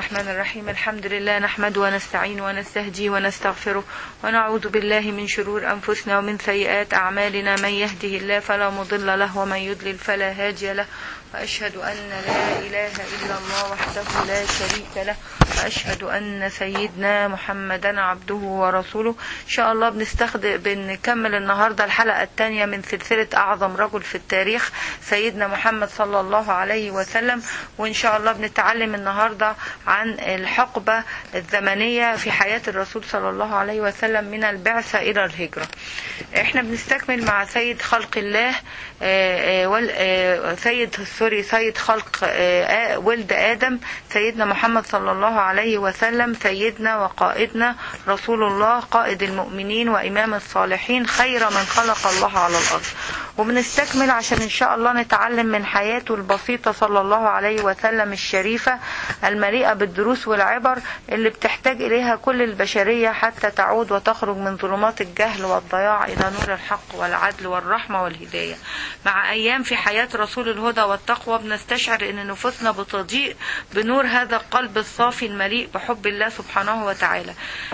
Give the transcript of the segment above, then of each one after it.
الرحمن الرحيم الحمد لله نحمد ونستعين ونستهدي ونستغفره ونعوذ بالله من شرور أنفسنا ومن سيئات أعمالنا من يهده الله فلا مضل له ومن يضلل فلا هادي له وأشهد أن لا إله إلا الله وحده لا شريك له وأشهد أن سيدنا محمدا عبده ورسوله إن شاء الله بنستخدم بنكمل النهاردة الحلقة الثانية من سلسلة أعظم رجل في التاريخ سيدنا محمد صلى الله عليه وسلم وإن شاء الله بنتعلم النهاردة عن الحقبة الزمنية في حياة الرسول صلى الله عليه وسلم من البعثة إلى الهجرة احنا بنستكمل مع سيد خلق الله آه، آه، وال- آه، سيد سوري سيد خلق آه، آه، ولد آدم سيدنا محمد صلى الله عليه وسلم سيدنا وقائدنا رسول الله قائد المؤمنين وإمام الصالحين خير من خلق الله على الأرض وبنستكمل عشان إن شاء الله نتعلم من حياته البسيطة صلى الله عليه وسلم الشريفة المليئة بالدروس والعبر اللي بتحتاج إليها كل البشرية حتى تعود وتخرج من ظلمات الجهل والضياع إلى نور الحق والعدل والرحمة والهداية مع أيام في حياة رسول الهدى والتقوى بنستشعر أن نفوسنا بتضيء بنور هذا القلب الصافي المليء بحب الله سبحانه وتعالى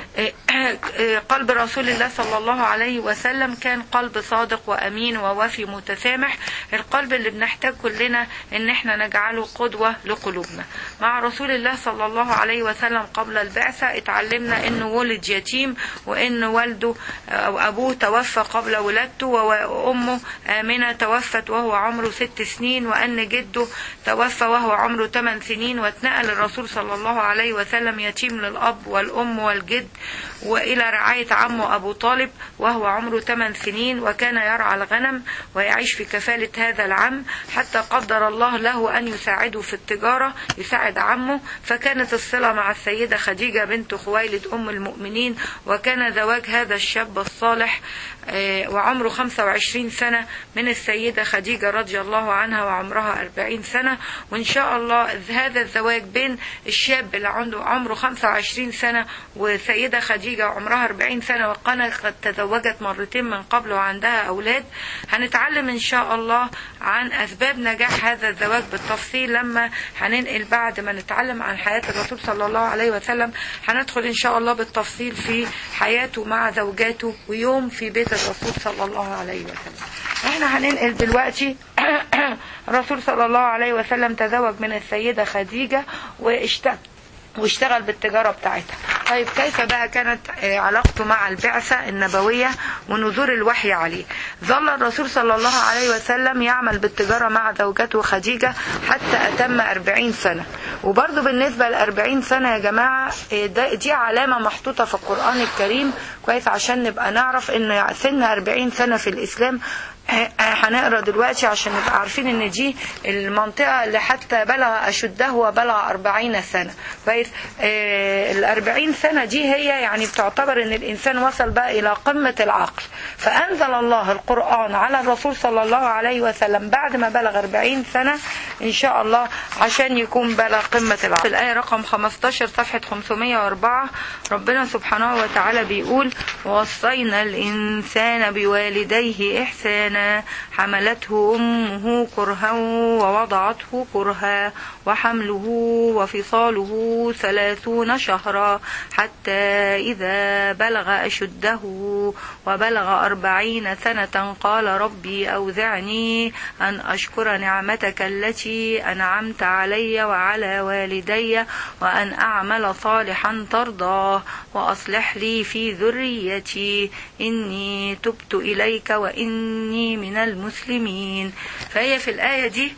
قلب رسول الله صلى الله عليه وسلم كان قلب صادق وأمين ووفي متسامح القلب اللي بنحتاج كلنا ان احنا نجعله قدوة لقلوبنا مع رسول الله صلى الله عليه وسلم قبل البعثة اتعلمنا انه ولد يتيم وان والده او ابوه توفى قبل ولادته وامه امنة توفت وهو عمره ست سنين وان جده توفى وهو عمره ثمان سنين واتنقل الرسول صلى الله عليه وسلم يتيم للاب والام والجد والى رعاية عمه ابو طالب وهو عمره 8 سنين وكان يرعى الغنم ويعيش في كفالة هذا العم حتى قدر الله له أن يساعده في التجارة يساعد عمه فكانت الصلة مع السيدة خديجة بنت خويلد أم المؤمنين وكان زواج هذا الشاب الصالح آه، وعمره 25 سنة من السيدة خديجة رضي الله عنها وعمرها 40 سنة وإن شاء الله هذا الزواج بين الشاب اللي عنده عمره 25 سنة والسيدة خديجة وعمرها 40 سنة وكانت قد تزوجت مرتين من قبل وعندها أولاد هنتعلم إن شاء الله عن أسباب نجاح هذا الزواج بالتفصيل لما هننقل بعد ما نتعلم عن حياة الرسول صلى الله عليه وسلم هندخل إن شاء الله بالتفصيل في حياته مع زوجاته ويوم في بيت الرسول صلى الله عليه وسلم احنا هننقل دلوقتي الرسول صلى الله عليه وسلم تزوج من السيدة خديجة واشتغل واشتغل بالتجارة بتاعتها طيب كيف بقى كانت آه، علاقته مع البعثة النبوية ونزول الوحي عليه ظل الرسول صلى الله عليه وسلم يعمل بالتجارة مع زوجته خديجة حتى أتم أربعين سنة وبرضه بالنسبة لأربعين سنة يا جماعة آه، ده- دي علامة محطوطة في القرآن الكريم كويس عشان نبقى نعرف ان سن أربعين سنة في الإسلام هنقرا دلوقتي عشان نبقى عارفين ان دي المنطقه اللي حتى بلغ اشده وبلغ أربعين سنه كويس آه الأربعين سنه دي هي يعني بتعتبر ان الانسان وصل بقى الى قمه العقل فانزل الله القران على الرسول صلى الله عليه وسلم بعد ما بلغ أربعين سنه ان شاء الله عشان يكون بلغ قمه العقل في الايه رقم 15 صفحه 504 ربنا سبحانه وتعالى بيقول ووصينا الانسان بوالديه احسانا حملته أمه كرها ووضعته كرها وحمله وفصاله ثلاثون شهرا حتى إذا بلغ أشده وبلغ أربعين سنة قال ربي أوزعني أن أشكر نعمتك التي أنعمت علي وعلى والدي وأن أعمل صالحا ترضاه وأصلح لي في ذريتي إني تبت إليك وإني من المسلمين فهي في الآية دي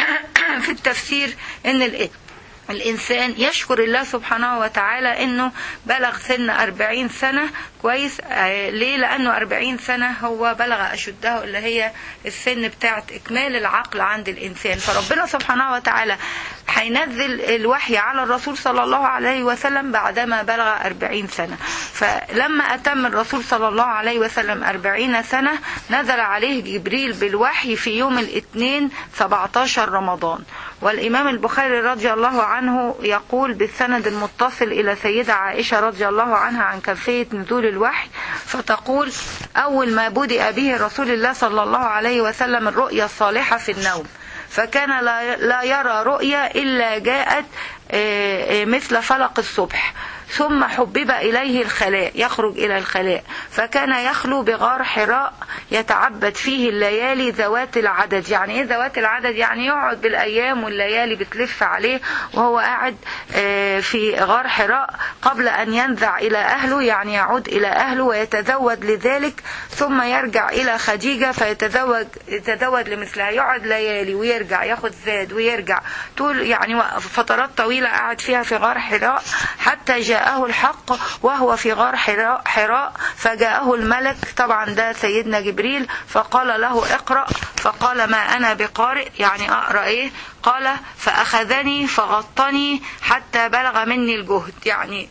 في التفسير إن الإيه الإنسان يشكر الله سبحانه وتعالى إنه بلغ سن أربعين سنة كويس آه ليه لأنه أربعين سنة هو بلغ أشده اللي هي السن بتاعت إكمال العقل عند الإنسان فربنا سبحانه وتعالى هينزل الوحي على الرسول صلى الله عليه وسلم بعدما بلغ أربعين سنة فلما أتم الرسول صلى الله عليه وسلم أربعين سنة نزل عليه جبريل بالوحي في يوم الاثنين 17 رمضان والإمام البخاري رضي الله عنه يقول بالسند المتصل إلى سيدة عائشة رضي الله عنها عن كيفية نزول الوحي فتقول أول ما بدأ به رسول الله صلى الله عليه وسلم الرؤيا الصالحة في النوم فكان لا لا يرى رؤيا إلا جاءت آه، آه، مثل فلق الصبح ثم حبب إليه الخلاء يخرج إلى الخلاء فكان يخلو بغار حراء يتعبد فيه الليالي ذوات العدد يعني إيه ذوات العدد يعني يقعد بالأيام والليالي بتلف عليه وهو قاعد آه، في غار حراء قبل أن ينزع إلى أهله يعني يعود إلى أهله ويتزود لذلك ثم يرجع إلى خديجة فيتزوج يتزود لمثلها يقعد ليالي ويرجع ياخد زاد ويرجع طول يعني فترات طويلة قعد فيها في غار حراء حتى جاءه الحق وهو في غار حراء, حراء فجاءه الملك طبعا ده سيدنا جبريل فقال له اقرأ فقال ما أنا بقارئ يعني أقرأ إيه قال فأخذني فغطني حتى بلغ مني الجهد يعني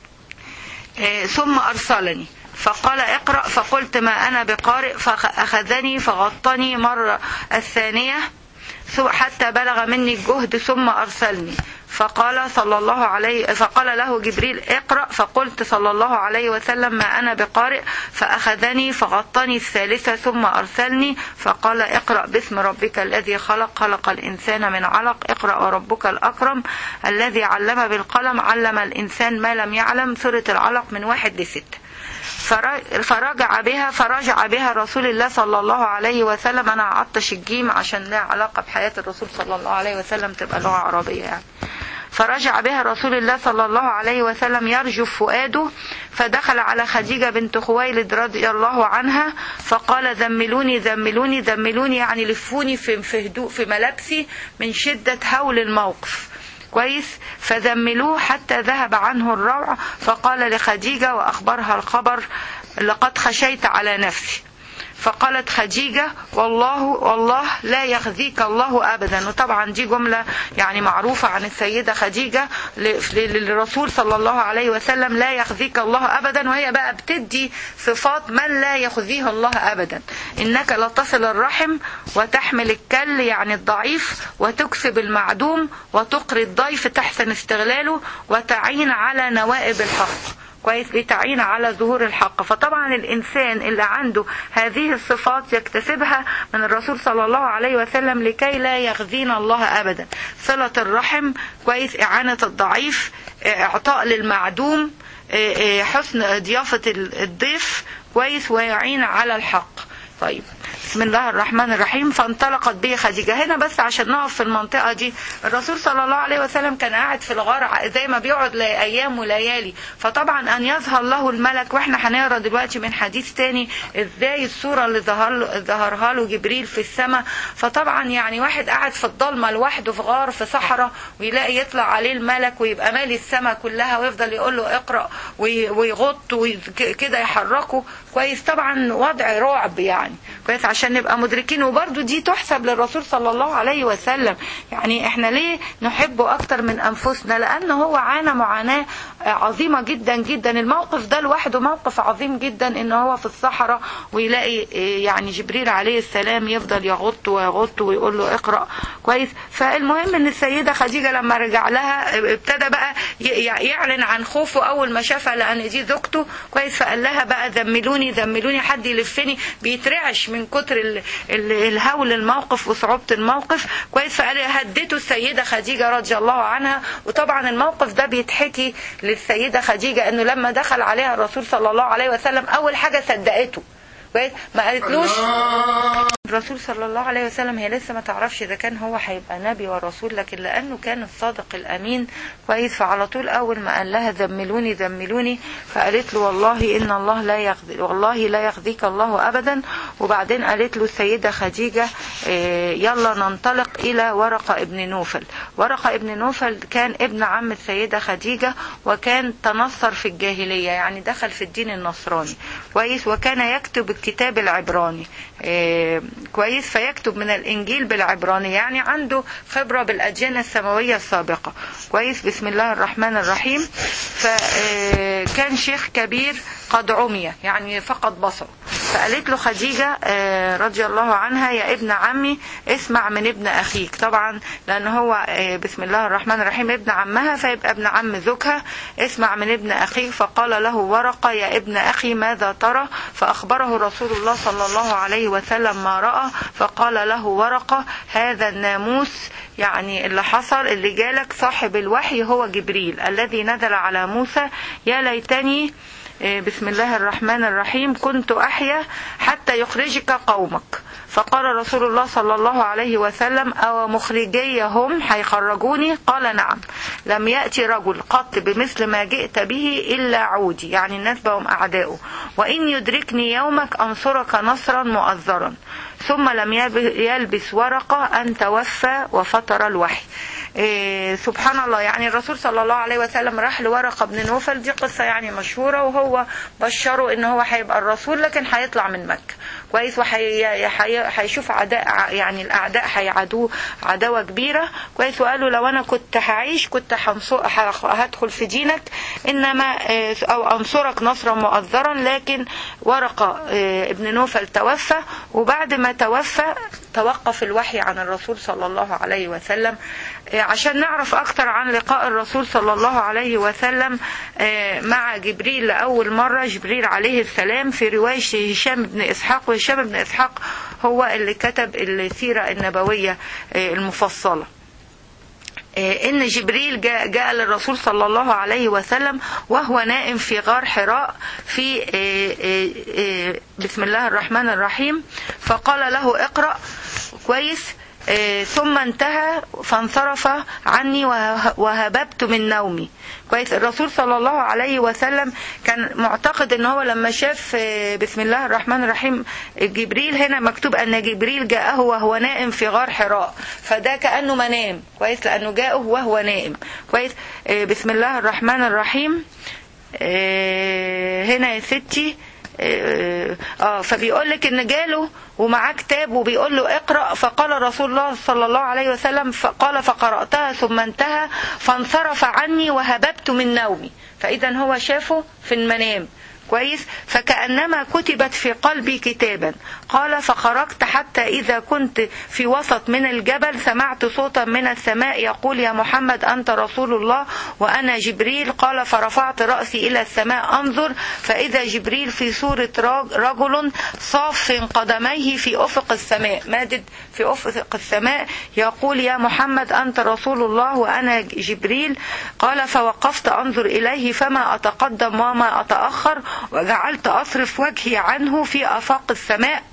آه، ثم أرسلني فقال اقرأ فقلت ما أنا بقارئ فأخذني فغطني مرة الثانية ثم- حتى بلغ مني الجهد ثم أرسلني فقال صلى الله عليه فقال له جبريل اقرأ فقلت صلى الله عليه وسلم ما أنا بقارئ فأخذني فغطني الثالثة ثم أرسلني فقال اقرأ باسم ربك الذي خلق خلق الإنسان من علق اقرأ وربك الأكرم الذي علم بالقلم علم الإنسان ما لم يعلم سورة العلق من واحد لستة فر- فرجع بها فرجع بها رسول الله صلى الله عليه وسلم انا عطش الجيم عشان لها علاقه بحياه الرسول صلى الله عليه وسلم تبقى لغه عربيه يعني فرجع بها رسول الله صلى الله عليه وسلم يرجف فؤاده فدخل على خديجة بنت خويلد رضي الله عنها فقال ذملوني ذملوني ذملوني يعني لفوني في في هدوء في ملابسي من شدة هول الموقف كويس فذملوه حتى ذهب عنه الروع فقال لخديجة وأخبرها الخبر لقد خشيت على نفسي فقالت خديجة والله والله لا يخزيك الله أبدا وطبعا دي جملة يعني معروفة عن السيدة خديجة ل- للرسول صلى الله عليه وسلم لا يخزيك الله أبدا وهي بقى بتدي صفات من لا يخزيه الله أبدا إنك لتصل الرحم وتحمل الكل يعني الضعيف وتكسب المعدوم وتقري الضيف تحسن استغلاله وتعين على نوائب الحق كويس بتعين على ظهور الحق فطبعا الإنسان اللي عنده هذه الصفات يكتسبها من الرسول صلى الله عليه وسلم لكي لا يخزينا الله أبدا صلة الرحم كويس إعانة الضعيف إعطاء للمعدوم حسن ضيافة الضيف كويس ويعين على الحق طيب بسم الله الرحمن الرحيم فانطلقت به خديجة هنا بس عشان نقف في المنطقة دي الرسول صلى الله عليه وسلم كان قاعد في الغار زي ما بيقعد أيام وليالي فطبعا أن يظهر له الملك وإحنا هنقرا دلوقتي من حديث تاني إزاي الصورة اللي ظهر له ظهرها له جبريل في السماء فطبعا يعني واحد قاعد في الضلمة لوحده في غار في صحراء ويلاقي يطلع عليه الملك ويبقى مالي السماء كلها ويفضل يقول له اقرأ ويغط وكده يحركه كويس طبعا وضع رعب يعني كويس عشان نبقى مدركين وبرده دي تحسب للرسول صلى الله عليه وسلم يعني احنا ليه نحبه اكتر من انفسنا لان هو عانى معاناة عظيمة جدا جدا الموقف ده لوحده موقف عظيم جدا ان هو في الصحراء ويلاقي يعني جبريل عليه السلام يفضل يغط ويغط ويقول له اقرأ كويس فالمهم ان السيدة خديجة لما رجع لها ابتدى بقى يعلن عن خوفه اول ما شافها لان دي زوجته كويس فقال لها بقى ذملوني ذملوني حد يلفني بيترعش من كتر ال ال الهول الموقف وصعوبة الموقف كويس فقال هدته السيدة خديجة رضي الله عنها وطبعا الموقف ده بيتحكي للسيدة خديجة انه لما دخل عليها الرسول صلى الله عليه وسلم اول حاجة صدقته ما قالتلوش الرسول صلى الله عليه وسلم هي لسه ما تعرفش اذا كان هو هيبقى نبي ورسول لكن لانه كان الصادق الامين كويس فعلى طول اول ما قال لها ذملوني ذملوني فقالت له والله ان الله لا يخذي والله لا يخذيك الله ابدا وبعدين قالت له السيده خديجه يلا ننطلق الى ورقه ابن نوفل ورقه ابن نوفل كان ابن عم السيده خديجه وكان تنصر في الجاهليه يعني دخل في الدين النصراني كويس وكان يكتب الكتاب العبراني كويس فيكتب من الانجيل بالعبراني يعني عنده خبره بالاديان السماويه السابقه كويس بسم الله الرحمن الرحيم فكان شيخ كبير قد عمي يعني فقد بصره فقالت له خديجة آه، رضي الله عنها يا ابن عمي اسمع من ابن أخيك طبعا لأن هو آه، بسم الله الرحمن الرحيم ابن عمها فيبقى ابن عم زوجها اسمع من ابن أخيك فقال له ورقة يا ابن أخي ماذا ترى فأخبره رسول الله صلى الله عليه وسلم ما رأى فقال له ورقة هذا الناموس يعني اللي حصل اللي جالك صاحب الوحي هو جبريل الذي نزل على موسى يا ليتني بسم الله الرحمن الرحيم كنت أحيا حتى يخرجك قومك فقال رسول الله صلى الله عليه وسلم أو مخرجي هم هيخرجوني قال نعم لم يأتي رجل قط بمثل ما جئت به إلا عودي يعني الناس بهم أعداؤه وإن يدركني يومك أنصرك نصرا مؤذرا ثم لم يلبس ورقة أن توفى وفطر الوحي إيه سبحان الله يعني الرسول صلى الله عليه وسلم راح لورقة بن نوفل دي قصة يعني مشهورة وهو بشره ان هو هيبقى الرسول لكن هيطلع من مكة كويس وهيشوف عداء يعني الاعداء هيعادوه عداوة كبيرة كويس وقالوا لو انا كنت هعيش كنت هدخل في دينك انما او انصرك نصرا مؤذرا لكن ورقة ابن نوفل توفى وبعد ما توفى توقف الوحي عن الرسول صلى الله عليه وسلم عشان نعرف أكثر عن لقاء الرسول صلى الله عليه وسلم مع جبريل لأول مرة جبريل عليه السلام في رواية هشام بن إسحاق وهشام بن إسحاق هو اللي كتب السيرة النبوية المفصلة ان جبريل جاء, جاء للرسول صلى الله عليه وسلم وهو نائم في غار حراء في بسم الله الرحمن الرحيم فقال له اقرأ كويس ثم انتهى فانصرف عني وهببت من نومي كويس الرسول صلى الله عليه وسلم كان معتقد ان هو لما شاف بسم الله الرحمن الرحيم جبريل هنا مكتوب ان جبريل جاءه وهو نائم في غار حراء فده كانه منام كويس لانه جاءه وهو نائم كويس بسم الله الرحمن الرحيم هنا يا ستي اه فبيقول لك ان جاله ومعاه كتاب وبيقول له اقرا فقال رسول الله صلى الله عليه وسلم فقال فقراتها ثم انتهى فانصرف عني وهببت من نومي فاذا هو شافه في المنام كويس فكأنما كتبت في قلبي كتابا قال فخرجت حتى إذا كنت في وسط من الجبل سمعت صوتا من السماء يقول يا محمد أنت رسول الله وأنا جبريل قال فرفعت رأسي إلى السماء أنظر فإذا جبريل في صورة رجل صاف قدميه في أفق السماء مادد في أفق السماء يقول يا محمد أنت رسول الله وأنا جبريل قال فوقفت أنظر إليه فما أتقدم وما أتأخر وجعلت أصرف وجهي عنه في آفاق السماء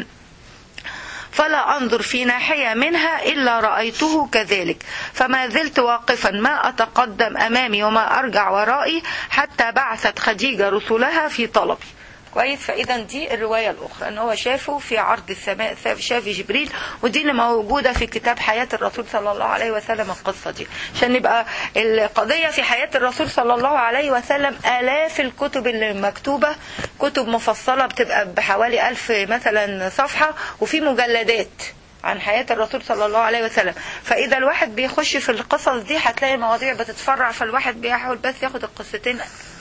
فلا أنظر في ناحية منها إلا رأيته كذلك فما زلت واقفا ما أتقدم أمامي وما أرجع ورائي حتى بعثت خديجة رسلها في طلبي كويس فاذا دي الروايه الاخرى ان هو شافه في عرض السماء شاف جبريل ودي اللي موجوده في كتاب حياه الرسول صلى الله عليه وسلم القصه دي عشان يبقى القضيه في حياه الرسول صلى الله عليه وسلم الاف الكتب اللي مكتوبه كتب مفصله بتبقى بحوالي ألف مثلا صفحه وفي مجلدات عن حياة الرسول صلى الله عليه وسلم فإذا الواحد بيخش في القصص دي هتلاقي المواضيع بتتفرع فالواحد بيحاول بس ياخد القصتين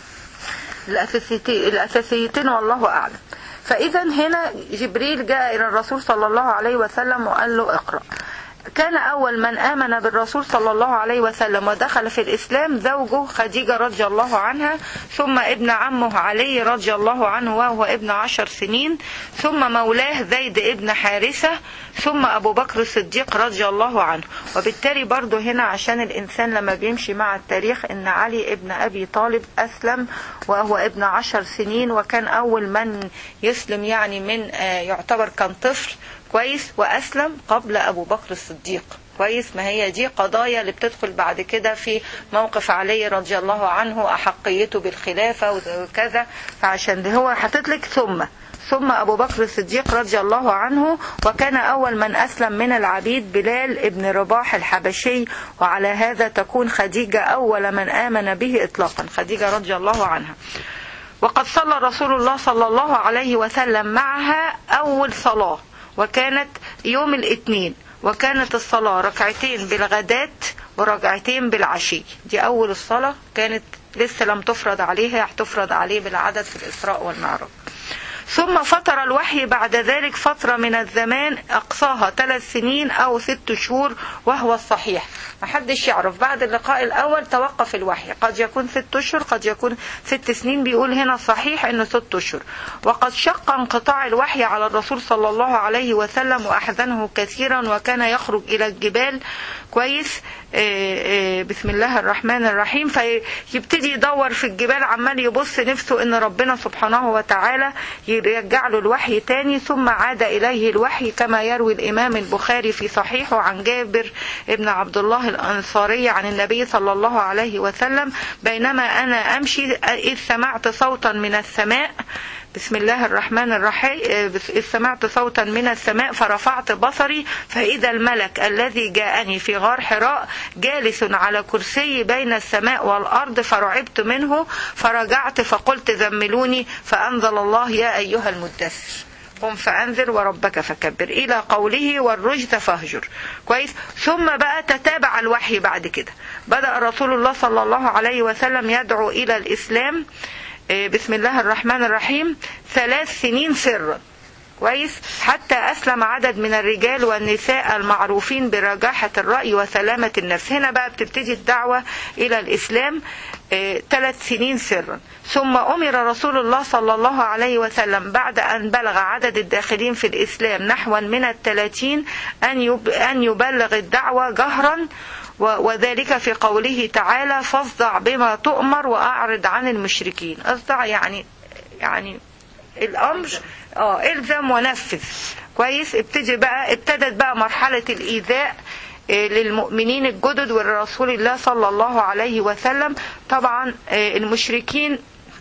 الأساسيتين والله أعلم فإذا هنا جبريل جاء إلى الرسول صلى الله عليه وسلم وقال له اقرأ كان أول من آمن بالرسول صلى الله عليه وسلم ودخل في الإسلام زوجه خديجة رضي الله عنها ثم ابن عمه علي رضي الله عنه وهو ابن عشر سنين ثم مولاه زيد ابن حارثة ثم أبو بكر الصديق رضي الله عنه وبالتالي برضو هنا عشان الإنسان لما بيمشي مع التاريخ إن علي ابن أبي طالب أسلم وهو ابن عشر سنين وكان أول من يسلم يعني من يعتبر كان طفل كويس وأسلم قبل أبو بكر الصديق كويس ما هي دي قضايا اللي بتدخل بعد كده في موقف علي رضي الله عنه أحقيته بالخلافة وكذا فعشان ده هو حاطط لك ثم ثم أبو بكر الصديق رضي الله عنه وكان أول من أسلم من العبيد بلال ابن رباح الحبشي وعلى هذا تكون خديجة أول من آمن به إطلاقا خديجة رضي الله عنها وقد صلى رسول الله صلى الله عليه وسلم معها أول صلاة وكانت يوم الاثنين وكانت الصلاة ركعتين بالغداة وركعتين بالعشي دي أول الصلاة كانت لسه لم تفرض عليها هتفرض عليه بالعدد في الإسراء والمعراج ثم فتر الوحي بعد ذلك فترة من الزمان أقصاها ثلاث سنين أو ست شهور وهو الصحيح محدش يعرف بعد اللقاء الأول توقف الوحي قد يكون ست أشهر قد يكون ست سنين بيقول هنا صحيح أنه ست أشهر وقد شق انقطاع الوحي على الرسول صلى الله عليه وسلم وأحزنه كثيرا وكان يخرج إلى الجبال كويس آه، آه، بسم الله الرحمن الرحيم فيبتدي يدور في الجبال عمال يبص نفسه ان ربنا سبحانه وتعالى يرجع له الوحي تاني ثم عاد اليه الوحي كما يروي الامام البخاري في صحيحه عن جابر ابن عبد الله الانصاري عن النبي صلى الله عليه وسلم بينما انا امشي اذ سمعت صوتا من السماء بسم الله الرحمن الرحيم إذ سمعت صوتا من السماء فرفعت بصري فإذا الملك الذي جاءني في غار حراء جالس على كرسي بين السماء والأرض فرعبت منه فرجعت فقلت زملوني فأنزل الله يا أيها المدثر قم فأنذر وربك فكبر إلى قوله والرجز فاهجر كويس ثم بقى تتابع الوحي بعد كده بدأ رسول الله صلى الله عليه وسلم يدعو إلى الإسلام إيه، بسم الله الرحمن الرحيم ثلاث سنين سرا كويس حتى أسلم عدد من الرجال والنساء المعروفين برجاحة الرأي وسلامة النفس هنا بقى بتبتدي الدعوة إلى الإسلام إيه، ثلاث سنين سرا ثم أمر رسول الله صلى الله عليه وسلم بعد أن بلغ عدد الداخلين في الإسلام نحو من الثلاثين أن يب- أن يبلغ الدعوة جهرا و- وذلك في قوله تعالى فاصدع بما تؤمر وأعرض عن المشركين اصدع يعني يعني الأمر اه الزم ونفذ كويس ابتدي بقى ابتدت بقى مرحلة الإيذاء آه، للمؤمنين الجدد والرسول الله صلى الله عليه وسلم طبعا آه، المشركين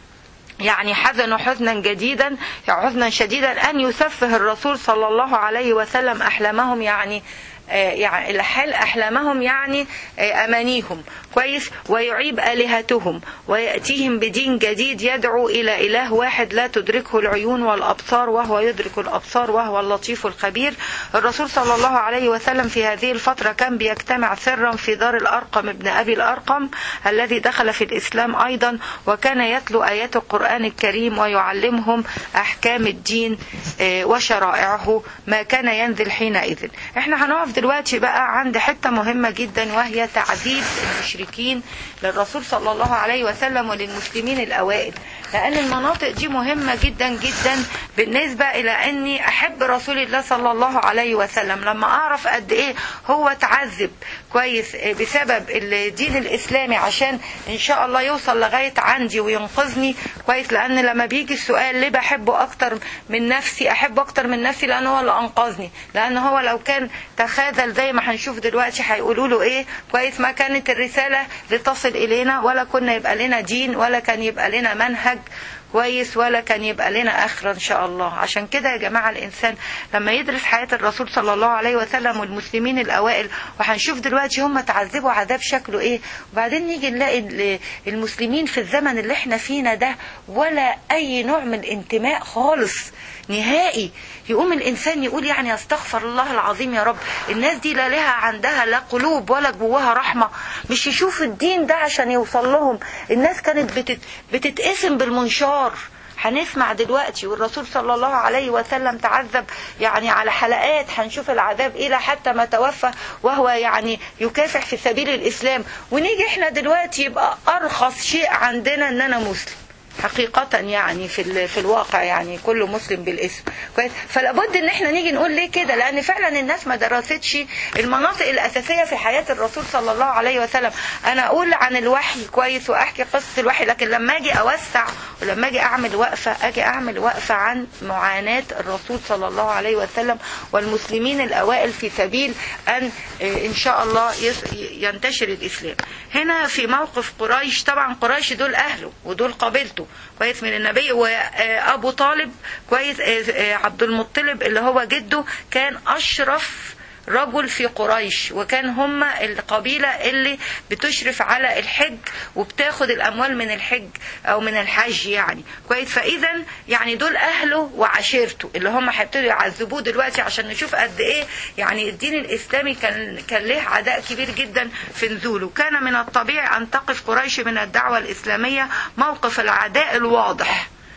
يعني حزنوا حزنا جديدا يعني حزنا شديدا أن يسفه الرسول صلى الله عليه وسلم أحلامهم يعني آه، يعني الحال أحلامهم يعني آه، أمانيهم كويس ويعيب آلهتهم ويأتيهم بدين جديد يدعو إلى إله واحد لا تدركه العيون والأبصار وهو يدرك الأبصار وهو اللطيف الخبير الرسول صلى الله عليه وسلم في هذه الفترة كان بيجتمع سرا في دار الأرقم ابن أبي الأرقم الذي دخل في الإسلام أيضا وكان يتلو آيات القرآن الكريم ويعلمهم أحكام الدين آه، وشرائعه ما كان ينزل حينئذ احنا هنقف دلوقتي بقى عند حتة مهمة جدا وهي تعذيب المشركين للرسول صلى الله عليه وسلم وللمسلمين الأوائل لأن المناطق دي مهمة جدا جدا بالنسبة إلى أني أحب رسول الله صلى الله عليه وسلم لما أعرف قد إيه هو تعذب كويس بسبب الدين الإسلامي عشان إن شاء الله يوصل لغاية عندي وينقذني كويس لأن لما بيجي السؤال ليه بحبه أكتر من نفسي أحبه أكتر من نفسي لأن هو اللي أنقذني لأن هو لو كان تخاذل زي ما هنشوف دلوقتي هيقولوا له إيه كويس ما كانت الرسالة لتصل إلينا ولا كنا يبقى لنا دين ولا كان يبقى لنا منهج كويس ولا كان يبقى لنا آخرة إن شاء الله عشان كده يا جماعة الإنسان لما يدرس حياة الرسول صلى الله عليه وسلم والمسلمين الأوائل وهنشوف دلوقتي هم تعذبوا عذاب شكله إيه وبعدين نيجي نلاقي ال- المسلمين في الزمن اللي احنا فينا ده ولا أي نوع من الانتماء خالص نهائي يقوم الإنسان يقول يعني استغفر الله العظيم يا رب الناس دي لا لها عندها لا قلوب ولا جواها رحمة مش يشوف الدين ده عشان يوصل لهم الناس كانت بتت بتتقسم بالمنشار هنسمع دلوقتي والرسول صلى الله عليه وسلم تعذب يعني على حلقات هنشوف العذاب إلى حتى ما توفى وهو يعني يكافح في سبيل الإسلام ونيجي احنا دلوقتي يبقى أرخص شيء عندنا إن أنا مسلم حقيقة يعني في ال- في الواقع يعني كل مسلم بالاسم كويس فلابد ان احنا نيجي نقول ليه كده لان فعلا الناس ما درستش المناطق الاساسيه في حياه الرسول صلى الله عليه وسلم انا اقول عن الوحي كويس واحكي قصه الوحي لكن لما اجي اوسع ولما اجي اعمل وقفه اجي اعمل وقفه عن معاناه الرسول صلى الله عليه وسلم والمسلمين الاوائل في سبيل ان آه، ان شاء الله يس- ينتشر الاسلام هنا في موقف قريش طبعا قريش دول اهله ودول قبيلته كويس من النبي وابو طالب كويس آه، آه، عبد المطلب اللي هو جده كان اشرف رجل في قريش وكان هم القبيلة اللي بتشرف على الحج وبتاخد الأموال من الحج أو من الحج يعني كويس فإذا يعني دول أهله وعشيرته اللي هم هيبتدوا يعذبوه دلوقتي عشان نشوف قد إيه يعني الدين الإسلامي كان كان له عداء كبير جدا في نزوله كان من الطبيعي أن تقف قريش من الدعوة الإسلامية موقف العداء الواضح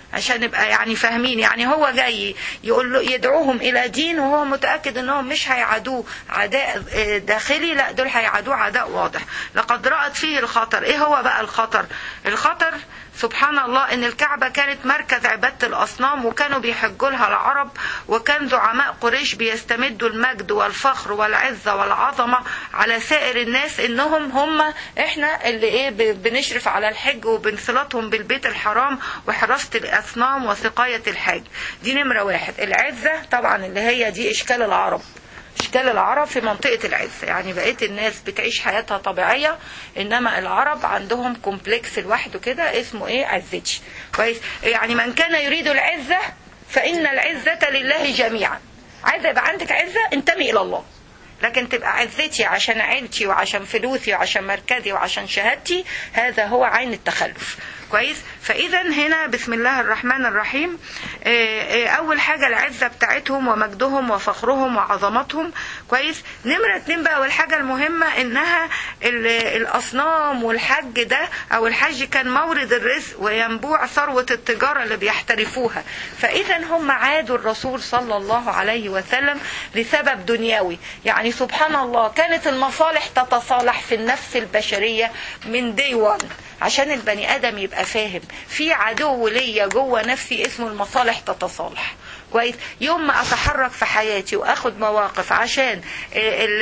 عشان نبقى يعني فاهمين يعني هو جاي يقول له يدعوهم الى دين وهو متاكد انهم مش هيعادوه عداء آه، داخلي لا دول هيعادوه عداء واضح لقد رأت فيه الخطر ايه هو بقى الخطر الخطر سبحان الله ان الكعبة كانت مركز عبادة الاصنام وكانوا بيحجوا لها العرب وكان زعماء قريش بيستمدوا المجد والفخر والعزة والعظمة على سائر الناس انهم هم احنا اللي ايه ب- بنشرف على الحج وبنصلتهم بالبيت الحرام وحراسة الاصنام وسقاية الحاج دي نمرة واحد العزة طبعا اللي هي دي اشكال العرب اشكال العرب في منطقة العزة يعني بقية الناس بتعيش حياتها طبيعية انما العرب عندهم كومبلكس لوحده كده اسمه ايه عزتي كويس يعني من كان يريد العزة فإن العزة لله جميعا عايزة يبقى عندك عزة انتمي إلى الله لكن تبقى عزتي عشان عيلتي وعشان فلوسي وعشان مركزي وعشان شهادتي هذا هو عين التخلف كويس فاذا هنا بسم الله الرحمن الرحيم آه، آه، اول حاجه العزه بتاعتهم ومجدهم وفخرهم وعظمتهم كويس نمره اتنين بقى والحاجه المهمه انها ال- الاصنام والحج ده او الحج كان مورد الرزق وينبوع ثروه التجاره اللي بيحترفوها فاذا هم عادوا الرسول صلى الله عليه وسلم لسبب دنيوي يعني سبحان الله كانت المصالح تتصالح في النفس البشريه من دي 1 عشان البني ادم يبقى فاهم في عدو ليا جوه نفسي اسمه المصالح تتصالح كويس يوم ما اتحرك في حياتي واخد مواقف عشان ال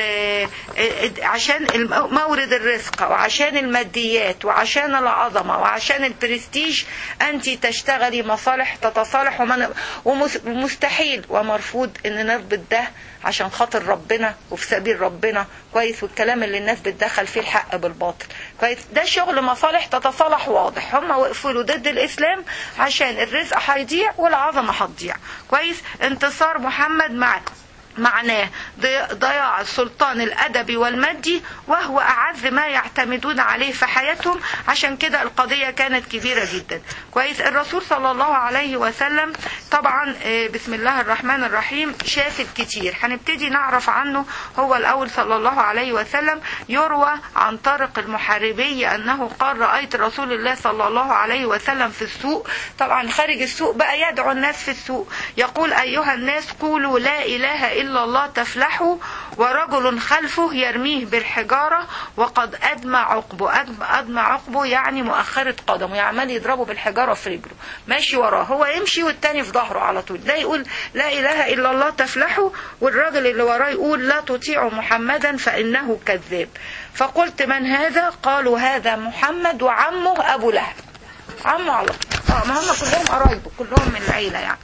ال عشان الم- مورد الرزق وعشان الماديات وعشان العظمه وعشان البرستيج انت تشتغلي مصالح تتصالح ومن- ومس- ومستحيل ومرفوض ان نربط ده عشان خاطر ربنا وفي سبيل ربنا كويس والكلام اللي الناس بتدخل فيه الحق بالباطل كويس ده شغل مصالح تتصالح واضح هم وقفوا له ضد الاسلام عشان الرزق هيضيع والعظمه هتضيع كويس انتصار محمد مع معناه ضي- ضياع السلطان الادبي والمادي وهو اعز ما يعتمدون عليه في حياتهم عشان كده القضيه كانت كبيره جدا كويس الرسول صلى الله عليه وسلم طبعا آه، بسم الله الرحمن الرحيم شاف الكتير هنبتدي نعرف عنه هو الاول صلى الله عليه وسلم يروى عن طارق المحاربي انه قال رايت رسول الله صلى الله عليه وسلم في السوق طبعا خارج السوق بقى يدعو الناس في السوق يقول ايها الناس قولوا لا اله الا الله تفلحوا ورجل خلفه يرميه بالحجاره وقد ادمى عقبه أدمى- ادمى عقبه يعني مؤخره قدمه يعني عمال يضربه بالحجاره في رجله ماشي وراه هو يمشي والتاني في ظهره على طول ده يقول لا اله الا الله تفلحوا والراجل اللي وراه يقول لا تطيعوا محمدا فانه كذاب فقلت من هذا قالوا هذا محمد وعمه ابو لهب عمه على طول. اه ما هم كلهم قرايبه كلهم من العيله يعني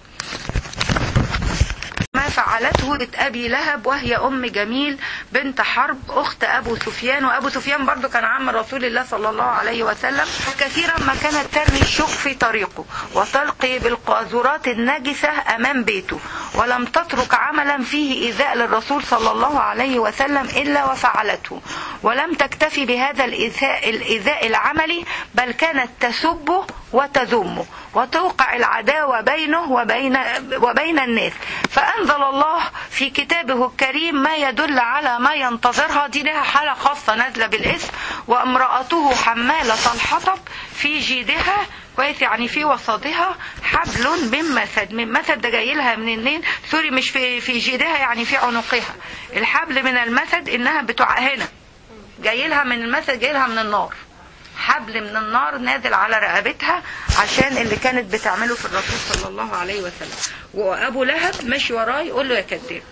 ما فعلته بنت أبي لهب وهي أم جميل بنت حرب أخت أبو سفيان وأبو سفيان برضو كان عم رسول الله صلى الله عليه وسلم كثيرا ما كانت ترمي الشوك في طريقه وتلقي بالقاذورات النجسة أمام بيته ولم تترك عملا فيه إيذاء للرسول صلى الله عليه وسلم إلا وفعلته ولم تكتفي بهذا الإيذاء, الإيذاء العملي بل كانت تسبه وتذمه وتوقع العداوة بينه وبين, وبين الناس فأنزل الله في كتابه الكريم ما يدل على ما ينتظرها دي لها حالة خاصة نازلة بالاسم وامرأته حمالة الحطب في جيدها كويس يعني في وسطها حبل من مسد من مسد ده جاي لها منين سوري مش في في جيدها يعني في عنقها الحبل من المسد انها بتوع هنا جاي لها من المسد جاي لها من النار حبل من النار نازل على رقبتها عشان اللي كانت بتعمله في الرسول صلى الله عليه وسلم وابو لهب ماشي وراه يقول له يا كذاب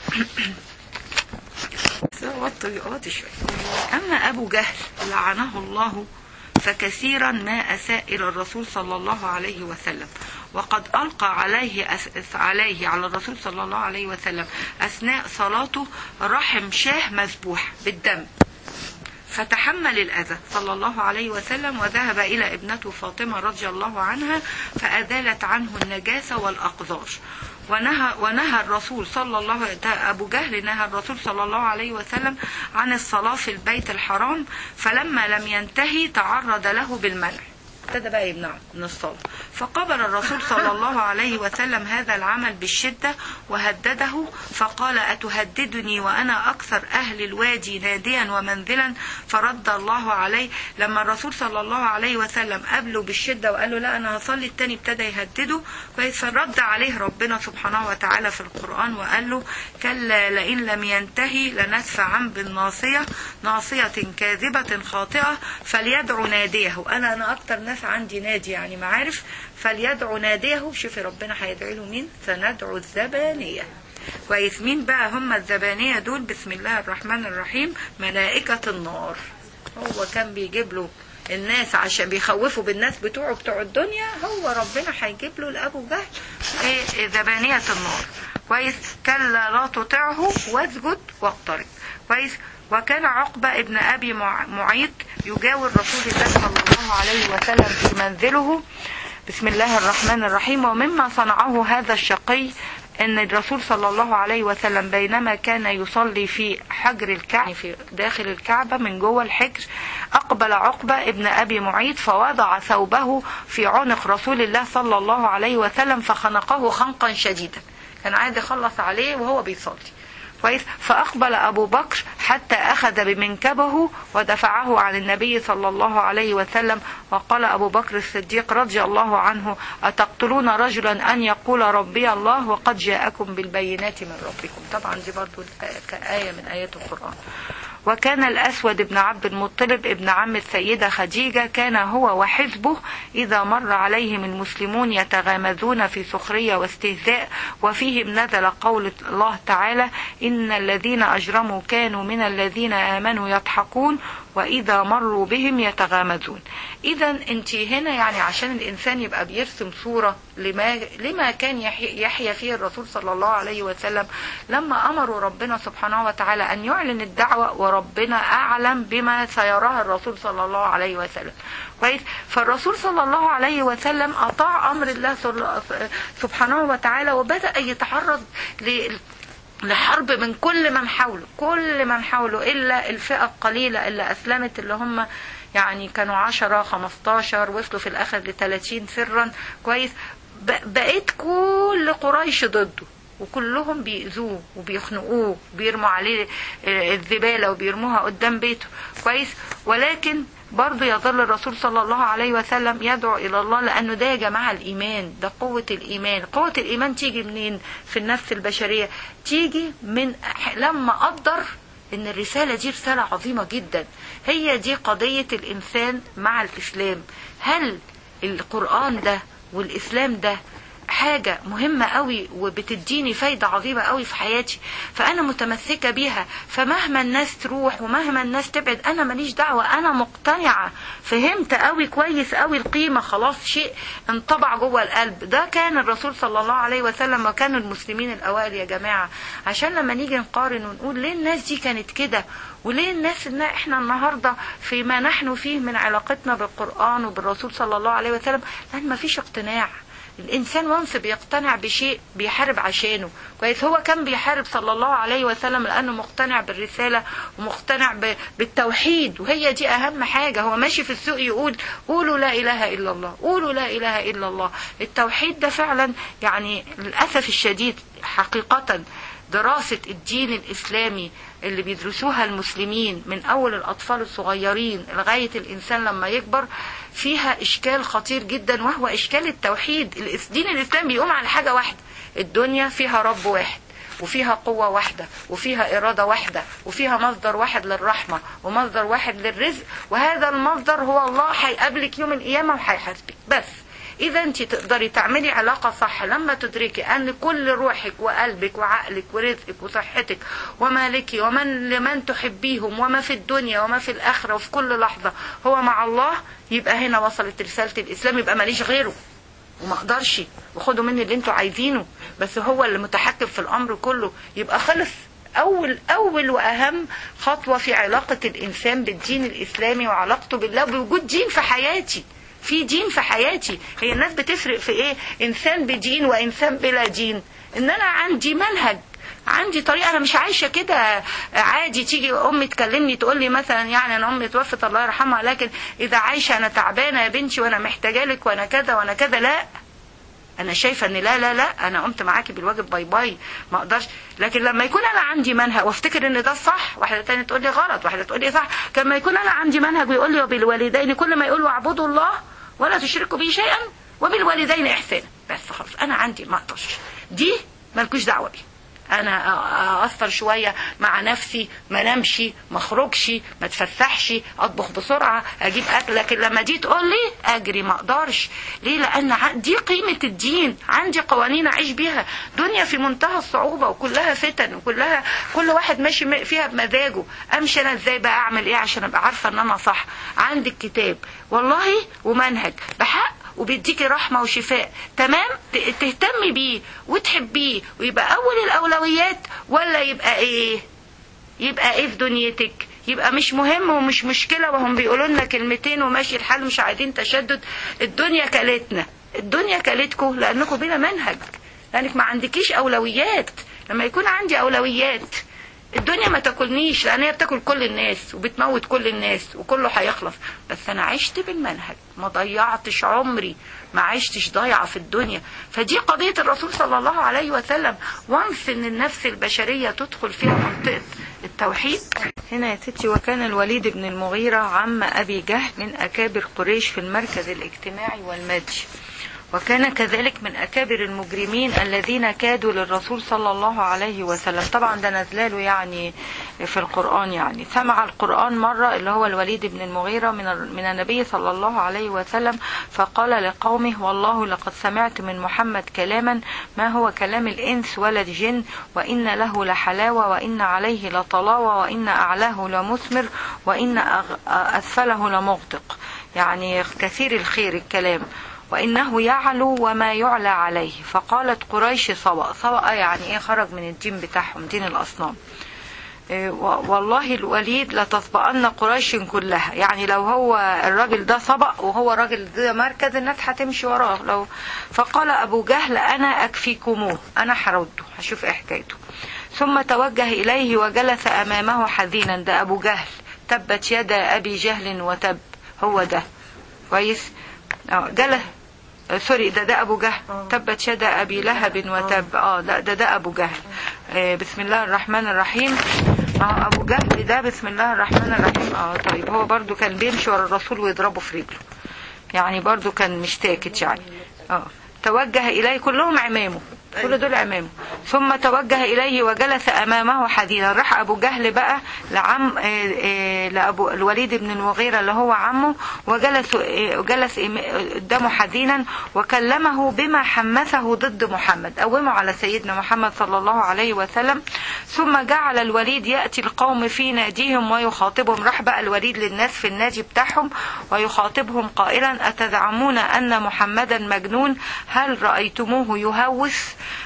وطي وطي شوية اما ابو جهل لعنه الله فكثيرا ما اساء الى الرسول صلى الله عليه وسلم وقد القى عليه أس... عليه على الرسول صلى الله عليه وسلم اثناء صلاته رحم شاه مذبوح بالدم فتحمل الأذى صلى الله عليه وسلم وذهب إلى ابنته فاطمة رضي الله عنها فأزالت عنه النجاسة والأقذار ونهى, ونهى الرسول صلى الله عليه أبو جهل نهى الرسول صلى الله عليه وسلم عن الصلاة في البيت الحرام فلما لم ينتهي تعرض له بالمنع ابتدى بقى يمنعه من الصلاة فقبل الرسول صلى الله عليه وسلم هذا العمل بالشدة وهدده فقال أتهددني وأنا أكثر أهل الوادي ناديا ومنزلا فرد الله عليه لما الرسول صلى الله عليه وسلم قابله بالشدة وقال له لا أنا هصلي التاني ابتدى يهدده فرد عليه ربنا سبحانه وتعالى في القرآن وقال له كلا لئن لم ينتهي لندفعا بالناصية ناصية كاذبة خاطئة فليدعو ناديه أنا أنا أكتر ناس عندي نادي يعني معارف فليدعو ناديه شوفي ربنا هيدعي له مين سندعو الزبانية كويس مين بقى هم الزبانية دول بسم الله الرحمن الرحيم ملائكة النار هو كان بيجيب له الناس عشان بيخوفوا بالناس بتوعه بتوع الدنيا هو ربنا هيجيب له لابو جهل ايه زبانية النار كويس كلا لا تطعه واسجد واقترب كويس وكان عقبة ابن أبي معيط يجاور رسول الله صلى الله عليه وسلم في منزله بسم الله الرحمن الرحيم ومما صنعه هذا الشقي ان الرسول صلى الله عليه وسلم بينما كان يصلي في حجر الكعبة في داخل الكعبة من جوه الحجر اقبل عقبة ابن ابي معيط فوضع ثوبه في عنق رسول الله صلى الله عليه وسلم فخنقه خنقا شديدا كان عايز يخلص عليه وهو بيصلي كويس فأقبل أبو بكر حتى أخذ بمنكبه ودفعه عن النبي صلى الله عليه وسلم وقال أبو بكر الصديق رضي الله عنه أتقتلون رجلا أن يقول ربي الله وقد جاءكم بالبينات من ربكم طبعا دي برضو كآية من آيات القرآن وكان الأسود بن عبد المطلب ابن عم السيدة خديجة كان هو وحزبه إذا مر عليهم المسلمون يتغامزون في سخرية واستهزاء وفيهم نزل قول الله تعالى إن الذين أجرموا كانوا من الذين آمنوا يضحكون وإذا مروا بهم يتغامزون إذا أنت هنا يعني عشان الإنسان يبقى بيرسم صورة لما, لما كان يحيا فيه الرسول صلى الله عليه وسلم لما أمروا ربنا سبحانه وتعالى أن يعلن الدعوة وربنا أعلم بما سيراه الرسول صلى الله عليه وسلم كويس فالرسول صلى الله عليه وسلم أطاع أمر الله سبحانه وتعالى وبدأ يتعرض لحرب من كل من حوله كل من حوله إلا الفئة القليلة اللي أسلمت اللي هم يعني كانوا عشرة خمستاشر وصلوا في الآخر لتلاتين سرا كويس بقيت كل قريش ضده وكلهم بيأذوه وبيخنقوه بيرموا عليه الزبالة وبيرموها قدام بيته كويس ولكن برضه يظل الرسول صلى الله عليه وسلم يدعو إلى الله لأنه ده يا جماعة الإيمان ده قوة الإيمان قوة الإيمان تيجي منين في النفس البشرية تيجي من لما قدر ان الرسالة دي رسالة عظيمة جدا هي دي قضية الإنسان مع الإسلام هل القرآن ده والإسلام ده حاجة مهمة قوي وبتديني فايدة عظيمة قوي في حياتي فأنا متمسكة بيها فمهما الناس تروح ومهما الناس تبعد أنا ماليش دعوة أنا مقتنعة فهمت قوي كويس قوي القيمة خلاص شيء انطبع جوه القلب ده كان الرسول صلى الله عليه وسلم وكان المسلمين الأوائل يا جماعة عشان لما نيجي نقارن ونقول ليه الناس دي كانت كده وليه الناس ان احنا النهارده فيما نحن فيه من علاقتنا بالقرآن وبالرسول صلى الله عليه وسلم لأن ما فيش اقتناع الانسان وانس بيقتنع بشيء بيحارب عشانه كويس هو كان بيحارب صلى الله عليه وسلم لانه مقتنع بالرساله ومقتنع بالتوحيد وهي دي اهم حاجه هو ماشي في السوق يقول قولوا لا اله الا الله قولوا لا اله الا الله التوحيد ده فعلا يعني للاسف الشديد حقيقه دراسة الدين الإسلامي اللي بيدرسوها المسلمين من أول الأطفال الصغيرين لغاية الإنسان لما يكبر فيها إشكال خطير جدا وهو إشكال التوحيد الدين الإسلامي بيقوم على حاجة واحدة الدنيا فيها رب واحد وفيها قوة واحدة وفيها إرادة واحدة وفيها مصدر واحد للرحمة ومصدر واحد للرزق وهذا المصدر هو الله هيقابلك يوم القيامة وهيحاسبك بس إذا أنت تقدري تعملي علاقة صح لما تدركي أن كل روحك وقلبك وعقلك ورزقك وصحتك ومالك ومن لمن تحبيهم وما في الدنيا وما في الآخرة وفي كل لحظة هو مع الله يبقى هنا وصلت رسالة الإسلام يبقى ماليش غيره وما اقدرش وخدوا مني اللي انتوا عايزينه بس هو اللي متحكم في الامر كله يبقى خلص اول اول واهم خطوه في علاقه الانسان بالدين الاسلامي وعلاقته بالله بوجود دين في حياتي في دين في حياتي هي الناس بتفرق في ايه انسان بدين وانسان بلا دين ان انا عندي منهج عندي طريقه انا مش عايشه كده عادي تيجي امي تكلمني تقول لي مثلا يعني انا امي توفت الله يرحمها لكن اذا عايشه انا تعبانه يا بنتي وانا محتاجه لك وانا كذا وانا كذا لا انا شايفه ان لا لا لا انا قمت معاكي بالواجب باي باي ما اقدرش لكن لما يكون انا عندي منهج وافتكر ان ده الصح واحده تانية تقول لي غلط واحده تقول لي صح لما يكون انا عندي منهج ويقول لي وبالوالدين كل ما يقول واعبدوا الله ولا تشركوا به شيئا وبالوالدين احسانا بس خلاص انا عندي ما اقدرش دي مالكوش دعوه بيها انا اقصر شويه مع نفسي ما نمشي ما اخرجش ما اتفسحش اطبخ بسرعه اجيب اكل لكن لما دي تقول لي اجري ما اقدرش ليه لان دي قيمه الدين عندي قوانين اعيش بيها دنيا في منتهى الصعوبه وكلها فتن وكلها كل واحد ماشي فيها بمزاجه امشي انا ازاي بقى اعمل ايه عشان ابقى عارفه ان انا صح عندي الكتاب والله ومنهج بحق وبيديكي رحمة وشفاء تمام تهتمي بيه وتحبيه ويبقى أول الأولويات ولا يبقى إيه يبقى إيه في دنيتك يبقى مش مهم ومش مشكلة وهم بيقولوا لنا كلمتين وماشي الحال مش عايزين تشدد الدنيا كلتنا الدنيا كلتكم لأنكم بلا منهج لأنك ما عندكيش أولويات لما يكون عندي أولويات الدنيا ما تاكلنيش لان هي بتاكل كل الناس وبتموت كل الناس وكله هيخلص بس انا عشت بالمنهج ما ضيعتش عمري ما عشتش ضايعه في الدنيا فدي قضيه الرسول صلى الله عليه وسلم وانس ان النفس البشريه تدخل فيها منطقه التوحيد هنا يا ستي وكان الوليد بن المغيرة عم أبي جهل من أكابر قريش في المركز الاجتماعي والمادي وكان كذلك من أكابر المجرمين الذين كادوا للرسول صلى الله عليه وسلم طبعا ده نزلاله يعني في القرآن يعني سمع القرآن مرة اللي هو الوليد بن المغيرة من من النبي صلى الله عليه وسلم فقال لقومه والله لقد سمعت من محمد كلاما ما هو كلام الإنس ولا الجن وإن له لحلاوة وإن عليه لطلاوة وإن أعلاه لمثمر وإن أسفله لمغدق يعني كثير الخير الكلام وإنه يعلو وما يعلى عليه فقالت قريش صوأ صوأ يعني إيه خرج من الدين بتاعهم دين الأصنام إيه والله الوليد لتسبقن قريش كلها يعني لو هو الراجل ده سبق وهو راجل ده مركز الناس هتمشي وراه لو فقال أبو جهل أنا أكفيكموه أنا هرده هشوف إيه حكايته ثم توجه إليه وجلس أمامه حزينا ده أبو جهل تبت يد أبي جهل وتب هو ده كويس جلس سوري ده ده ابو جهل تبت يد ابي لهب وتب اه ده ده, ده ابو جهل آه بسم الله الرحمن الرحيم اه ابو جهل ده بسم الله الرحمن الرحيم اه طيب هو برضو كان بيمشي ورا الرسول ويضربه في رجله يعني برضو كان مش ساكت يعني اه توجه اليه كلهم عمامه كل دول عمامه ثم توجه إليه وجلس أمامه حديدا راح أبو جهل بقى لعم لأبو الوليد بن المغيرة اللي هو عمه وجلس جلس قدامه حزينا وكلمه بما حمسه ضد محمد قومه على سيدنا محمد صلى الله عليه وسلم ثم جعل الوليد يأتي القوم في ناديهم ويخاطبهم راح بقى الوليد للناس في النادي بتاعهم ويخاطبهم قائلا أتزعمون أن محمدا مجنون هل رأيتموه يهوس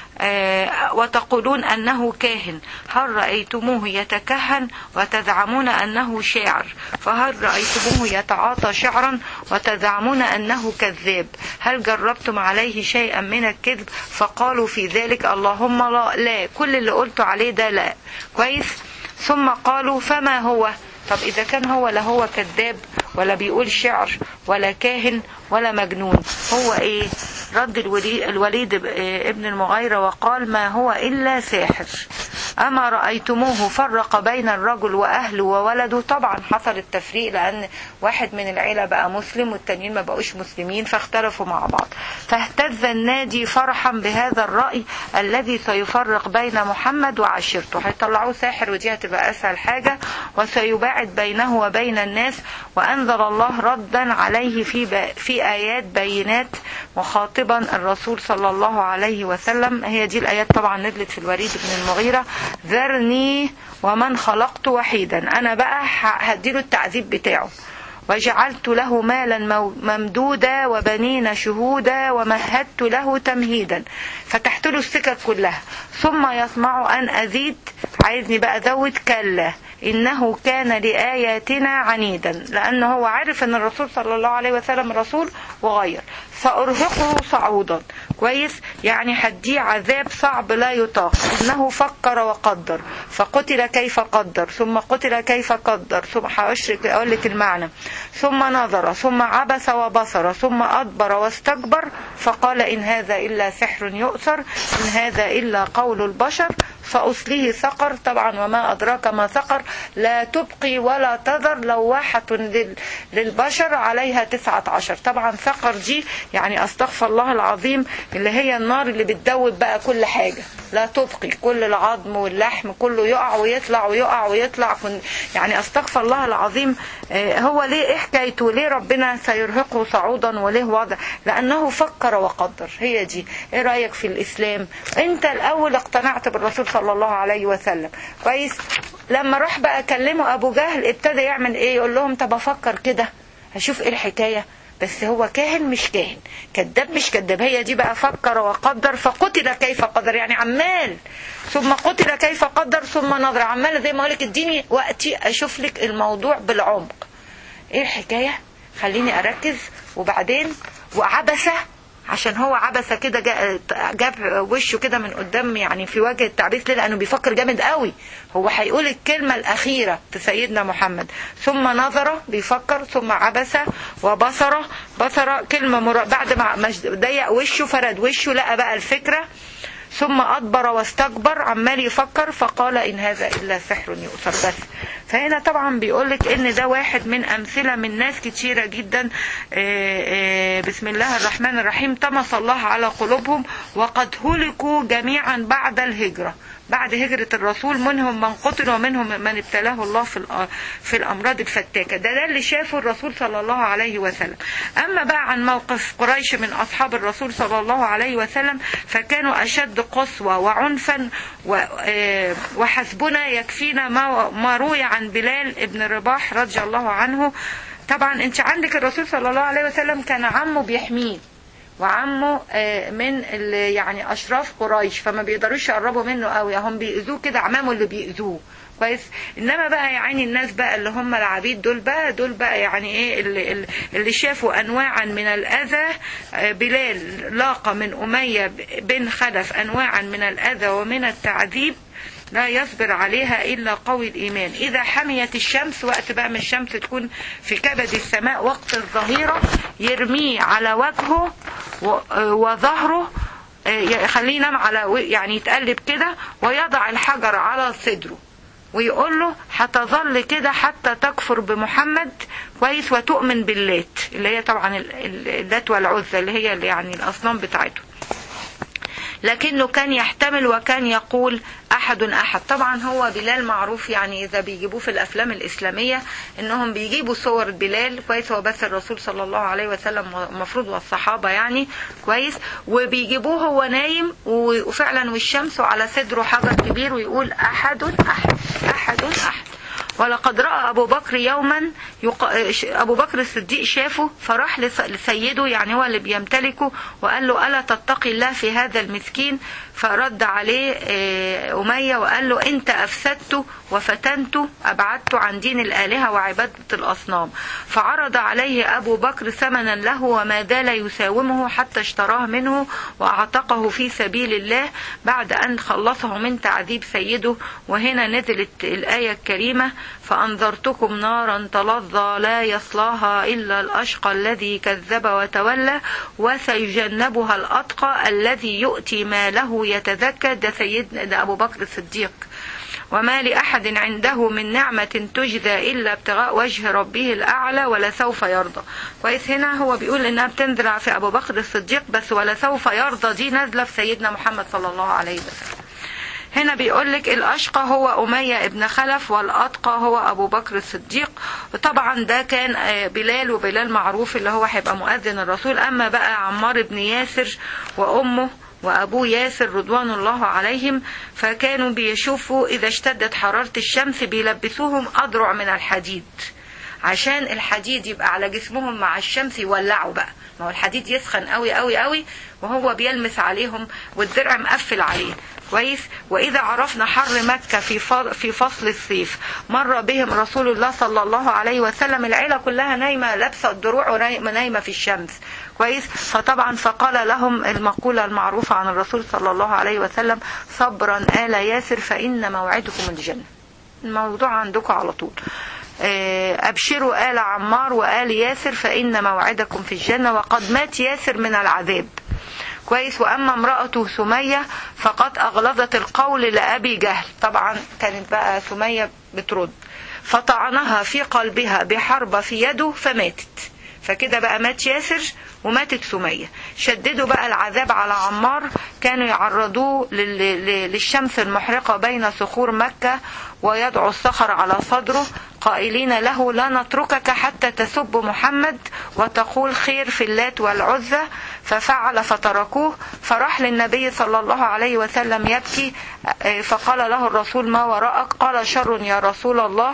آه وتقولون أنه كاهن هل رأيتموه يتكهن وتزعمون أنه شاعر فهل رأيتموه يتعاطى شعرا وتزعمون أنه كذاب هل جربتم عليه شيئا من الكذب فقالوا في ذلك اللهم لا لا كل اللي قلت عليه ده لا كويس ثم قالوا فما هو طب إذا كان هو لا هو كذاب ولا بيقول شعر ولا كاهن ولا مجنون هو إيه رد الوليد ابن المغيرة وقال ما هو إلا ساحر أما رأيتموه فرق بين الرجل وأهله وولده طبعا حصل التفريق لأن واحد من العيلة بقى مسلم والتانيين ما بقوش مسلمين فاختلفوا مع بعض فاهتز النادي فرحا بهذا الرأي الذي سيفرق بين محمد وعشيرته هيطلعوه ساحر ودي هتبقى أسهل حاجة وسيباعد بينه وبين الناس وأنزل الله ردا عليه في, في آيات بينات مخاطبا الرسول صلى الله عليه وسلم هي دي الآيات طبعا نزلت في الوليد بن المغيرة ذرني ومن خلقت وحيدا أنا بقى هديله التعذيب بتاعه وجعلت له مالا ممدودا وبنين شهودا ومهدت له تمهيدا فتحت له السكك كلها ثم يطمع أن أزيد عايزني بقى أزود كلا إنه كان لآياتنا عنيدا لأنه هو عارف أن الرسول صلى الله عليه وسلم رسول وغير سأرهقه صعودا كويس يعني هديه عذاب صعب لا يطاق إنه فكر وقدر فقتل كيف قدر ثم قتل كيف قدر ثم هأشرك أقول لك المعنى ثم نظر ثم عبس وبصر ثم أدبر واستكبر فقال إن هذا إلا سحر يؤثر إن هذا إلا قول البشر فأصليه سقر طبعا وما أدراك ما سقر لا تبقي ولا تذر لواحة لل- للبشر عليها تسعة عشر طبعا سقر دي يعني أستغفر الله العظيم اللي هي النار اللي بتدوب بقى كل حاجة لا تبقي كل العظم واللحم كله يقع ويطلع ويقع ويطلع كن- يعني أستغفر الله العظيم آه، هو ليه إيه حكايته ليه ربنا سيرهقه صعودا وليه وضع لأنه فكر وقدر هي دي إيه رأيك في الإسلام أنت الأول اقتنعت بالرسول صلى الله عليه وسلم كويس لما راح بقى كلمه أبو جهل ابتدى يعمل إيه يقول لهم طب أفكر كده هشوف إيه الحكاية بس هو كاهن مش كاهن كذاب مش كذاب هي دي بقى فكر وقدر فقتل كيف قدر يعني عمال ثم قتل كيف قدر ثم نظر عمال زي ما اقول لك اديني وقتي اشوف لك الموضوع بالعمق ايه الحكايه خليني اركز وبعدين وعبسه عشان هو عبسه كده جا- جاب وشه كده من قدام يعني في وجه التعبيس ليه لانه بيفكر جامد قوي هو هيقول الكلمه الاخيره في سيدنا محمد ثم نظر بيفكر ثم عبس وبصر بصر كلمه مر... بعد ما ما ضيق وشه فرد وشه لقى بقى الفكره ثم أدبر واستكبر عمال يفكر فقال إن هذا إلا سحر يؤثر بس فهنا طبعا بيقولك إن ده واحد من أمثلة من ناس كتيرة جدا آه، آه، بسم الله الرحمن الرحيم طمس الله على قلوبهم وقد هلكوا جميعا بعد الهجرة بعد هجرة الرسول منهم من قتل ومنهم من ابتلاه الله في الأ- في الأمراض الفتاكة ده ده اللي شافه الرسول صلى الله عليه وسلم أما بقى عن موقف قريش من أصحاب الرسول صلى الله عليه وسلم فكانوا أشد قسوة وعنفا و- آه، وحسبنا يكفينا ما ما روي عن بلال ابن رباح رضي الله عنه طبعا انت عندك الرسول صلى الله عليه وسلم كان عمه بيحميه وعمه آه، من ال- يعني اشراف قريش فما بيقدروش يقربوا منه قوي هم بيأذوه كده عمامه اللي بيأذوه كويس انما بقى يعني الناس بقى اللي هم العبيد دول بقى دول بقى يعني ايه اللي, اللي شافوا انواعا من الاذى آه، بلال لاقى من اميه بن خلف انواعا من الاذى ومن التعذيب لا يصبر عليها إلا قوي الإيمان إذا حميت الشمس وقت بقى من الشمس تكون في كبد السماء وقت الظهيرة يرميه على وجهه و- وظهره آه، يخليه ينام على و- يعني يتقلب كده ويضع الحجر على صدره ويقول له هتظل كده حتى تكفر بمحمد كويس وتؤمن باللات اللي هي طبعا ال- ال- اللات والعزى اللي هي اللي يعني الأصنام بتاعته لكنه كان يحتمل وكان يقول أحد أحد طبعا هو بلال معروف يعني إذا بيجيبوه في الأفلام الإسلامية إنهم بيجيبوا صور بلال كويس هو بس الرسول صلى الله عليه وسلم المفروض والصحابة يعني كويس وبيجيبوه هو نايم وفعلا والشمس على صدره حجر كبير ويقول أحد أحد أحد أحد ولقد رأى أبو بكر يوما يق... أبو بكر الصديق شافه فراح لس- لسيده يعني هو اللي بيمتلكه وقال له ألا تتقي الله في هذا المسكين فرد عليه آه، أمية وقال له أنت أفسدت وفتنت أبعدت عن دين الآلهة وعبادة الأصنام فعرض عليه أبو بكر ثمنا له وما زال يساومه حتى اشتراه منه وأعتقه في سبيل الله بعد أن خلصه من تعذيب سيده وهنا نزلت الآية الكريمة فأنذرتكم نارا تلظى لا يصلاها إلا الأشقى الذي كذب وتولى وسيجنبها الأتقى الذي يؤتي ماله يتزكى ده سيدنا ده أبو بكر الصديق وما لأحد عنده من نعمة تجزى إلا ابتغاء وجه ربه الأعلى ولسوف يرضى كويس هنا هو بيقول إنها بتنزل في أبو بكر الصديق بس ولسوف يرضى دي نازلة في سيدنا محمد صلى الله عليه وسلم هنا بيقول لك الأشقى هو أمية ابن خلف والأتقى هو أبو بكر الصديق وطبعا ده كان آه، بلال وبلال معروف اللي هو هيبقى مؤذن الرسول أما بقى عمار بن ياسر وأمه وأبوه ياسر رضوان الله عليهم فكانوا بيشوفوا إذا اشتدت حرارة الشمس بيلبسوهم أضرع من الحديد عشان الحديد يبقى على جسمهم مع الشمس يولعوا بقى ما هو الحديد يسخن قوي قوي قوي وهو بيلمس عليهم والدرع مقفل عليه كويس واذا عرفنا حر مكه في في فصل الصيف مر بهم رسول الله صلى الله عليه وسلم العيله كلها نايمه لابسه الدروع ونايمه في الشمس كويس فطبعا فقال لهم المقوله المعروفه عن الرسول صلى الله عليه وسلم صبرا ال ياسر فان موعدكم الجنه الموضوع عندكم على طول أبشروا آل عمار وآل ياسر فإن موعدكم في الجنة وقد مات ياسر من العذاب كويس وأما امرأته سمية فقد أغلظت القول لأبي جهل طبعا كانت بقى سمية بترد فطعنها في قلبها بحربة في يده فماتت فكده بقى مات ياسر وماتت سمية شددوا بقى العذاب على عمار كانوا يعرضوه للشمس المحرقة بين صخور مكة ويدعو الصخر على صدره قائلين له لا نتركك حتى تسب محمد وتقول خير في اللات والعزة ففعل فتركوه فراح للنبي صلى الله عليه وسلم يبكي فقال له الرسول ما وراءك قال شر يا رسول الله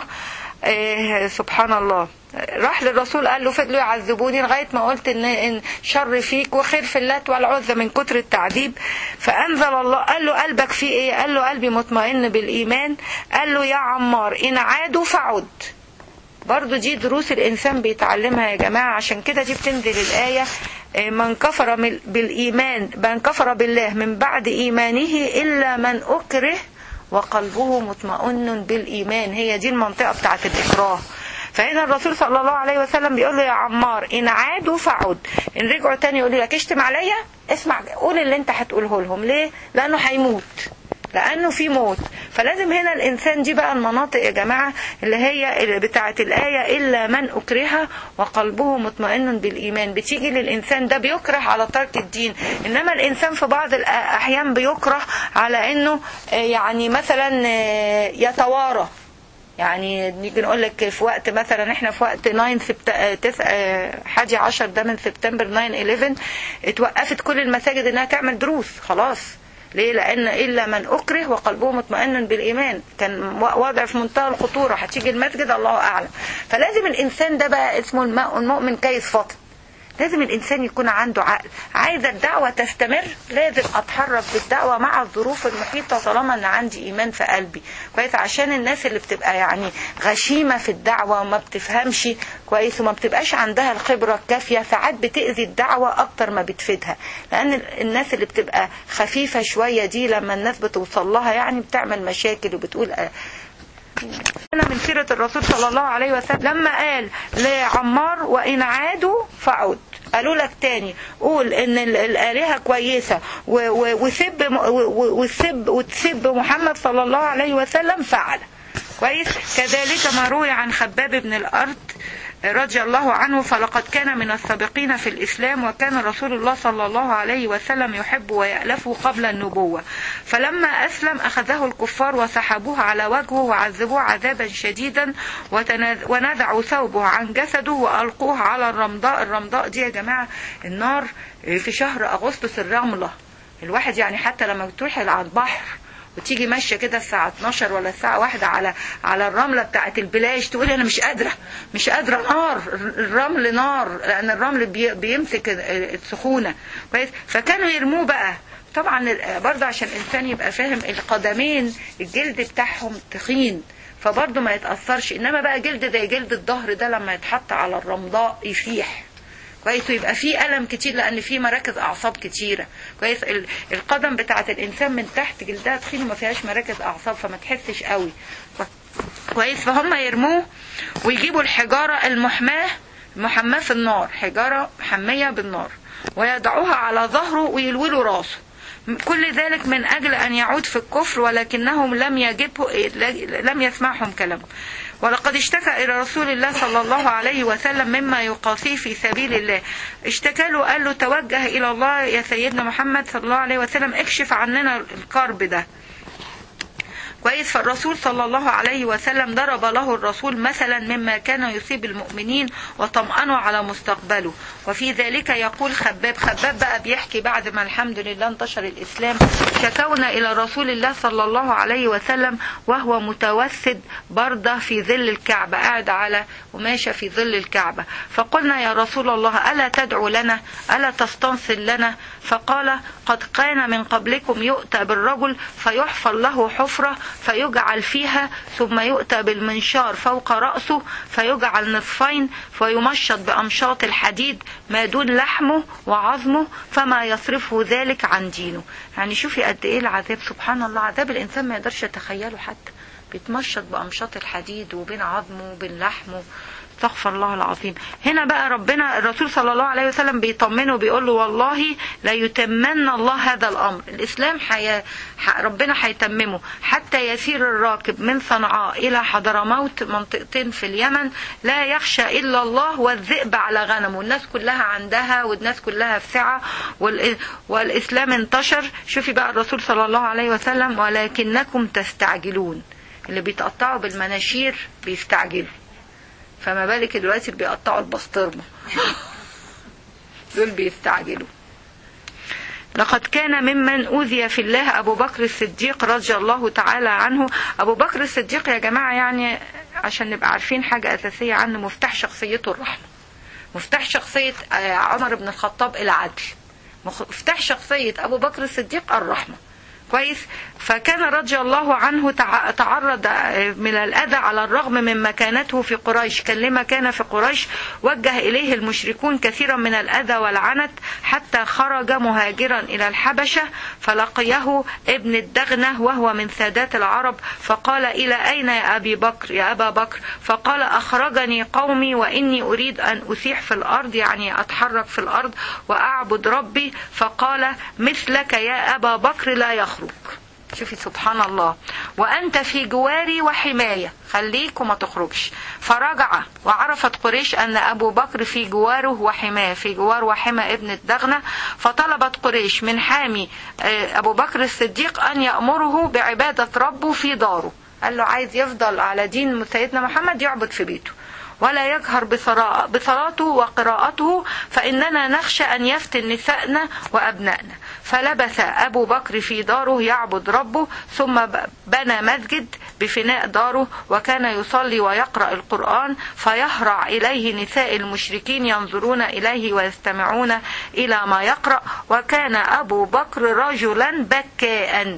سبحان الله راح للرسول قال له فضلوا يعذبوني لغايه ما قلت ان ان شر فيك وخير في اللات والعزى من كتر التعذيب فانزل الله قال له قلبك فيه ايه؟ قال له قلبي مطمئن بالايمان قال له يا عمار ان عادوا فعد برضو دي دروس الإنسان بيتعلمها يا جماعة عشان كده دي بتنزل الآية من كفر بالإيمان من كفر بالله من بعد إيمانه إلا من أكره وقلبه مطمئن بالإيمان هي دي المنطقة بتاعت الإكراه فهنا الرسول صلى الله عليه وسلم بيقول له يا عمار ان عادوا فعد ان رجعوا تاني يقولوا لك اشتم عليا اسمع قول اللي انت هتقوله لهم ليه لانه هيموت لانه في موت فلازم هنا الانسان دي بقى المناطق يا جماعه اللي هي اللي بتاعه الايه الا من اكره وقلبه مطمئن بالايمان بتيجي للانسان ده بيكره على ترك الدين انما الانسان في بعض الاحيان بيكره على انه يعني مثلا يتوارى يعني نيجي نقول لك في وقت مثلا احنا في وقت 9 سبت... تس... حادي عشر ده من سبتمبر 9 11 اتوقفت كل المساجد انها تعمل دروس خلاص ليه لان الا من اكره وقلبه مطمئن بالايمان كان وضع في منتهى الخطوره هتيجي المسجد الله اعلم فلازم الانسان ده بقى اسمه المؤمن كيس فاطم لازم الانسان يكون عنده عقل عايزه الدعوه تستمر لازم اتحرك بالدعوه مع الظروف المحيطه طالما ان عندي ايمان في قلبي كويس عشان الناس اللي بتبقى يعني غشيمه في الدعوه وما بتفهمش كويس وما بتبقاش عندها الخبره الكافيه ساعات بتاذي الدعوه اكتر ما بتفيدها لان الناس اللي بتبقى خفيفه شويه دي لما الناس بتوصل لها يعني بتعمل مشاكل وبتقول أنا من سيرة الرسول صلى الله عليه وسلم لما قال لعمار وإن عادوا فعد قالوا لك تاني قول ان الآلهة كويسة وسب وسب وتسب محمد صلى الله عليه وسلم فعل كويس كذلك ما روي عن خباب بن الأرض رضي الله عنه فلقد كان من السابقين في الإسلام وكان رسول الله صلى الله عليه وسلم يحب ويألفه قبل النبوة فلما أسلم أخذه الكفار وسحبوه على وجهه وعذبوه عذابا شديدا ونزعوا ثوبه عن جسده وألقوه على الرمضاء الرمضاء دي يا جماعة النار في شهر أغسطس الرملة الواحد يعني حتى لما بتروح على البحر وتيجي ماشيه كده الساعه 12 ولا الساعه واحدة على على الرمله بتاعه البلاج تقول انا مش قادره مش قادره نار الرمل نار لان الرمل بي بيمسك السخونه كويس فكانوا يرموه بقى طبعا برضه عشان الانسان يبقى فاهم القدمين الجلد بتاعهم تخين فبرضه ما يتاثرش انما بقى جلد زي جلد الظهر ده لما يتحط على الرمضاء يسيح كويس ويبقى في الم كتير لان في مراكز اعصاب كتيره كويس القدم بتاعه الانسان من تحت جلدها تخين وما فيهاش مراكز اعصاب فما تحسش قوي كويس فهم يرموه ويجيبوا الحجاره المحماه محماه في النار حجاره محميه بالنار ويضعوها على ظهره ويلولوا راسه كل ذلك من أجل أن يعود في الكفر ولكنهم لم يجبه لم يسمعهم كلامه ولقد اشتكى إلى رسول الله صلى الله عليه وسلم مما يقاسيه في سبيل الله اشتكى له قال له توجه إلى الله يا سيدنا محمد صلى الله عليه وسلم اكشف عننا الكرب ده كويس فالرسول صلى الله عليه وسلم ضرب له الرسول مثلا مما كان يصيب المؤمنين وطمأنوا على مستقبله وفي ذلك يقول خباب خباب بقى بيحكي بعد ما الحمد لله انتشر الإسلام شكونا إلى رسول الله صلى الله عليه وسلم وهو متوسد بردة في ظل الكعبة قاعد على قماشة في ظل الكعبة فقلنا يا رسول الله ألا تدعو لنا ألا تستنصر لنا فقال قد كان من قبلكم يؤتى بالرجل فيحفر له حفرة فيجعل فيها ثم يؤتى بالمنشار فوق رأسه فيجعل نصفين فيمشط بأمشاط الحديد ما دون لحمه وعظمه فما يصرفه ذلك عن دينه يعني شوفي قد ايه العذاب سبحان الله عذاب الإنسان ما يقدرش يتخيله حتى بيتمشط بأمشاط الحديد وبين عظمه وبين لحمه استغفر الله العظيم هنا بقى ربنا الرسول صلى الله عليه وسلم بيطمنه بيقول له والله لا يتمن الله هذا الامر الاسلام حي... ح... ربنا هيتممه حتى يسير الراكب من صنعاء الى حضرموت منطقتين في اليمن لا يخشى الا الله والذئب على غنمه الناس كلها عندها والناس كلها في سعه وال... والاسلام انتشر شوفي بقى الرسول صلى الله عليه وسلم ولكنكم تستعجلون اللي بيتقطعوا بالمناشير بيستعجلوا فما بالك دلوقتي بيقطعوا البسطرمة دول بيستعجلوا لقد كان ممن أوذي في الله أبو بكر الصديق رضي الله تعالى عنه أبو بكر الصديق يا جماعة يعني عشان نبقى عارفين حاجة أساسية عنه مفتاح شخصيته الرحمة مفتاح شخصية عمر بن الخطاب العدل مفتاح شخصية أبو بكر الصديق الرحمة كويس فكان رضي الله عنه تعرض من الأذى على الرغم من مكانته في قريش كان لما كان في قريش وجه إليه المشركون كثيرا من الأذى والعنت حتى خرج مهاجرا إلى الحبشة فلقيه ابن الدغنة وهو من سادات العرب فقال إلى أين يا أبي بكر يا أبا بكر فقال أخرجني قومي وإني أريد أن أسيح في الأرض يعني أتحرك في الأرض وأعبد ربي فقال مثلك يا أبا بكر لا يخرج شوفي سبحان الله وأنت في جواري وحماية خليك وما تخرجش فرجع وعرفت قريش أن أبو بكر في جواره وحماية في جوار وحمى ابن الدغنة فطلبت قريش من حامي أبو بكر الصديق أن يأمره بعبادة ربه في داره قال له عايز يفضل على دين سيدنا محمد يعبد في بيته ولا يجهر بصلاته وقراءته فإننا نخشى أن يفتن نسائنا وأبنائنا فلبث أبو بكر في داره يعبد ربه ثم بنى مسجد بفناء داره وكان يصلي ويقرأ القرآن فيهرع إليه نساء المشركين ينظرون إليه ويستمعون إلى ما يقرأ وكان أبو بكر رجلا بكاء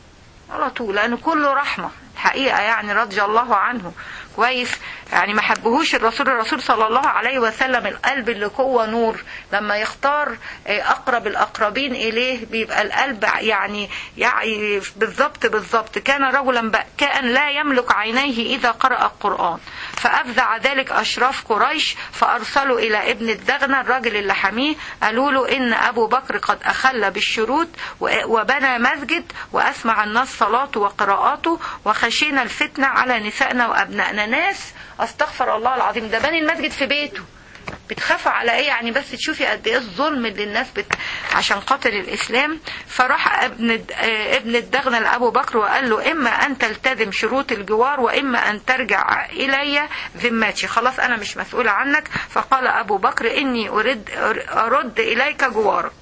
على طول لأنه كله رحمة حقيقة يعني رضي الله عنه كويس يعني ما حبهوش الرسول الرسول صلى الله عليه وسلم القلب اللي جوه نور لما يختار اقرب الاقربين اليه بيبقى القلب يعني يعني بالظبط بالظبط كان رجلا بكاء لا يملك عينيه اذا قرأ القرآن فافزع ذلك اشراف قريش فارسلوا الى ابن الدغنة الراجل اللي حميه قالوا له ان ابو بكر قد اخل بالشروط وبنى مسجد واسمع الناس صلاته وقراءاته وخشينا الفتنة على نسائنا وابنائنا ناس استغفر الله العظيم ده بني المسجد في بيته بتخافوا على ايه يعني بس تشوفي قد ايه الظلم اللي الناس بت... عشان خاطر الاسلام فراح ابن ابن الدغنه لابو بكر وقال له اما ان تلتزم شروط الجوار واما ان ترجع الي ذمتي خلاص انا مش مسؤوله عنك فقال ابو بكر اني ارد ارد اليك جوارك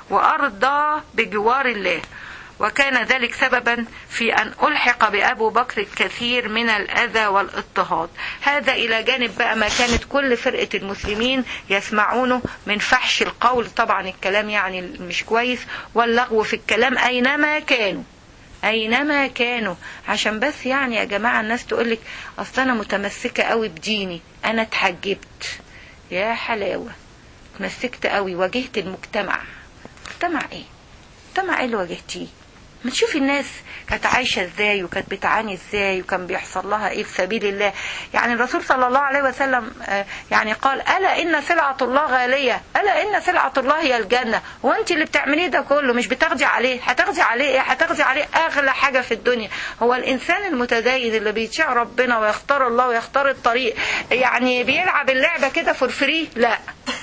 وارضى بجوار الله وكان ذلك سببا في أن ألحق بأبو بكر الكثير من الأذى والاضطهاد هذا إلى جانب بقى ما كانت كل فرقة المسلمين يسمعونه من فحش القول طبعا الكلام يعني مش كويس واللغو في الكلام أينما كانوا أينما كانوا عشان بس يعني يا جماعة الناس تقولك أصل أنا متمسكة قوي بديني أنا اتحجبت يا حلاوة اتمسكت قوي واجهت المجتمع مجتمع ايه مجتمع ايه اللي واجهتيه ما تشوفي الناس كانت عايشة ازاي وكانت بتعاني ازاي وكان بيحصل لها ايه في سبيل الله يعني الرسول صلى الله عليه وسلم يعني قال ألا إن سلعة الله غالية ألا إن سلعة الله هي الجنة وانت اللي بتعمليه ده كله مش بتاخدي عليه هتاخدي عليه ايه هتاخدي عليه أغلى حاجة في الدنيا هو الإنسان المتدين اللي بيطيع ربنا ويختار الله ويختار الطريق يعني بيلعب اللعبة كده فور فري لا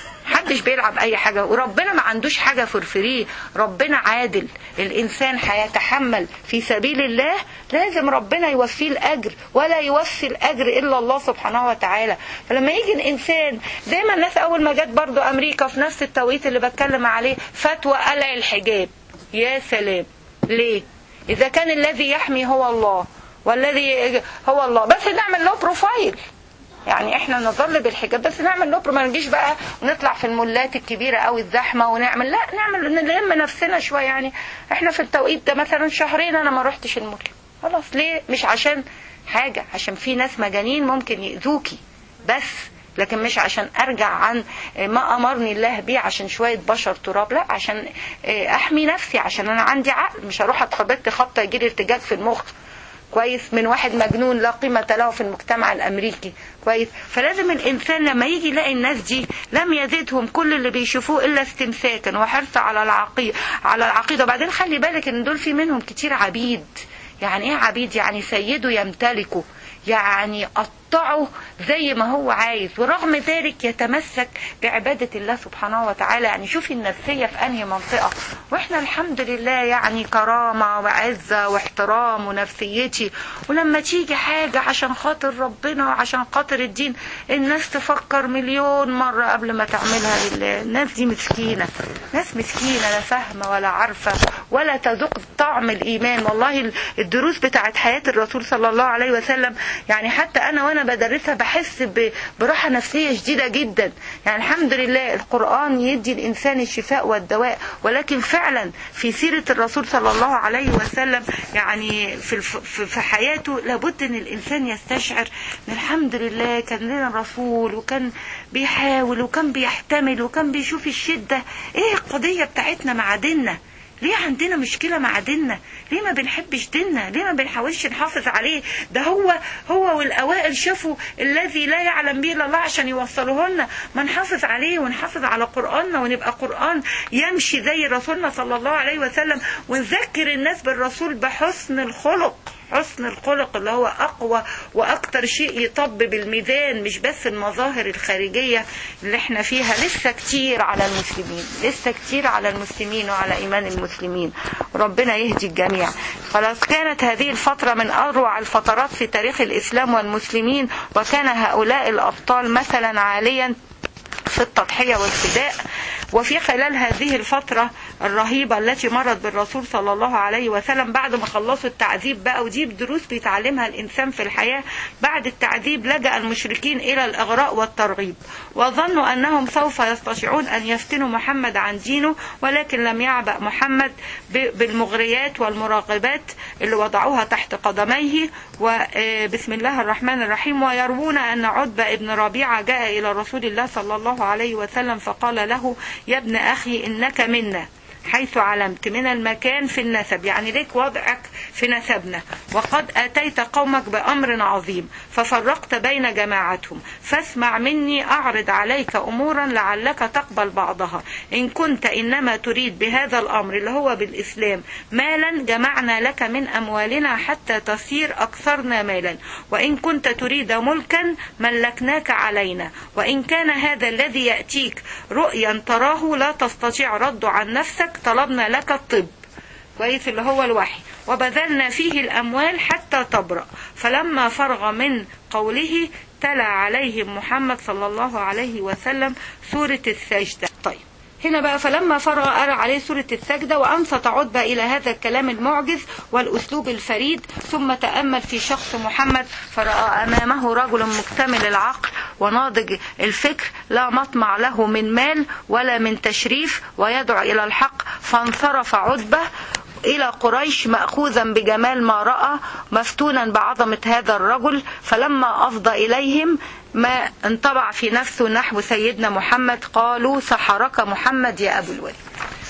محدش بيلعب اي حاجه وربنا ما عندوش حاجه فرفريه ربنا عادل الانسان هيتحمل في سبيل الله لازم ربنا يوفيه الاجر ولا يوفي الاجر الا الله سبحانه وتعالى فلما يجي الانسان دايما الناس اول ما جت برضو امريكا في نفس التوقيت اللي بتكلم عليه فتوى قلع الحجاب يا سلام ليه اذا كان الذي يحمي هو الله والذي هو الله بس نعمل له بروفايل يعني احنا نظل بالحجاب بس نعمل له ما نجيش بقى ونطلع في المولات الكبيره قوي الزحمه ونعمل لا نعمل نلم نفسنا شويه يعني احنا في التوقيت ده مثلا شهرين انا ما رحتش المول خلاص ليه مش عشان حاجه عشان في ناس مجانين ممكن يأذوكي بس لكن مش عشان ارجع عن ما امرني الله بيه عشان شويه بشر تراب لا عشان احمي نفسي عشان انا عندي عقل مش هروح اتخبطت خبطه يجيلي ارتجاج في المخ كويس من واحد مجنون لا قيمة له في المجتمع الأمريكي كويس فلازم الإنسان لما يجي يلاقي الناس دي لم يزدهم كل اللي بيشوفوه إلا استمساكا وحرص على العقيدة على العقيدة وبعدين خلي بالك إن دول في منهم كتير عبيد يعني إيه عبيد يعني سيده يمتلكه يعني قطعه زي ما هو عايز ورغم ذلك يتمسك بعبادة الله سبحانه وتعالى يعني شوفي النفسية في أنهي منطقة وإحنا الحمد لله يعني كرامة وعزة واحترام ونفسيتي ولما تيجي حاجة عشان خاطر ربنا وعشان خاطر الدين الناس تفكر مليون مرة قبل ما تعملها لله الناس دي مسكينة ناس مسكينة لا فاهمة ولا عارفة ولا تذوق طعم الإيمان والله الدروس بتاعت حياة الرسول صلى الله عليه وسلم يعني حتى أنا وأنا بدرسها بحس براحة نفسية شديدة جدا يعني الحمد لله القرآن يدي الإنسان الشفاء والدواء ولكن فعلا في سيرة الرسول صلى الله عليه وسلم يعني في في حياته لابد ان الانسان يستشعر ان الحمد لله كان لنا رسول وكان بيحاول وكان بيحتمل وكان بيشوف الشدة ايه القضية بتاعتنا مع ديننا ليه عندنا مشكلة مع ديننا ليه ما بنحبش ديننا ليه ما بنحاولش نحافظ عليه ده هو هو والأوائل شافوا الذي لا يعلم به إلا الله عشان يوصلوه لنا ما نحافظ عليه ونحافظ على قرآننا ونبقى قرآن يمشي زي رسولنا صلى الله عليه وسلم ونذكر الناس بالرسول بحسن الخلق حسن الخلق اللي هو أقوى وأكتر شيء يطبب الميزان مش بس المظاهر الخارجية اللي احنا فيها لسه كتير على المسلمين لسه كتير على المسلمين وعلى إيمان المسلمين ربنا يهدي الجميع خلاص كانت هذه الفترة من أروع الفترات في تاريخ الإسلام والمسلمين وكان هؤلاء الأبطال مثلا عاليا في التضحية والفداء وفي خلال هذه الفترة الرهيبة التي مرت بالرسول صلى الله عليه وسلم بعد ما خلصوا التعذيب بقى ودي دروس بيتعلمها الإنسان في الحياة بعد التعذيب لجأ المشركين إلى الإغراء والترغيب وظنوا أنهم سوف يستطيعون أن يفتنوا محمد عن دينه ولكن لم يعبأ محمد بالمغريات والمراقبات اللي وضعوها تحت قدميه وبسم الله الرحمن الرحيم ويروون أن عتبة ابن ربيعة جاء إلى رسول الله صلى الله عليه وسلم فقال له يا ابن أخي إنك منا حيث علمت من المكان في النسب يعني ليك وضعك في نسبنا وقد أتيت قومك بأمر عظيم ففرقت بين جماعتهم فاسمع مني أعرض عليك أمورا لعلك تقبل بعضها إن كنت إنما تريد بهذا الأمر اللي هو بالإسلام مالا جمعنا لك من أموالنا حتى تصير أكثرنا مالا وإن كنت تريد ملكا ملكناك علينا وإن كان هذا الذي يأتيك رؤيا تراه لا تستطيع رد عن نفسك طلبنا لك الطب كويس اللي هو الوحي وبذلنا فيه الأموال حتى تبرأ فلما فرغ من قوله تلا عليهم محمد صلى الله عليه وسلم سورة السجدة طيب هنا بقى فلما فرغ قرأ عليه سورة السجدة وأنصت عتبة إلى هذا الكلام المعجز والأسلوب الفريد ثم تأمل في شخص محمد فرأى أمامه رجل مكتمل العقل وناضج الفكر لا مطمع له من مال ولا من تشريف ويدعو إلى الحق فانصرف عتبة إلى قريش مأخوذا بجمال ما رأى مفتونا بعظمة هذا الرجل فلما أفضى إليهم ما انطبع في نفسه نحو سيدنا محمد قالوا سحرك محمد يا أبو الوليد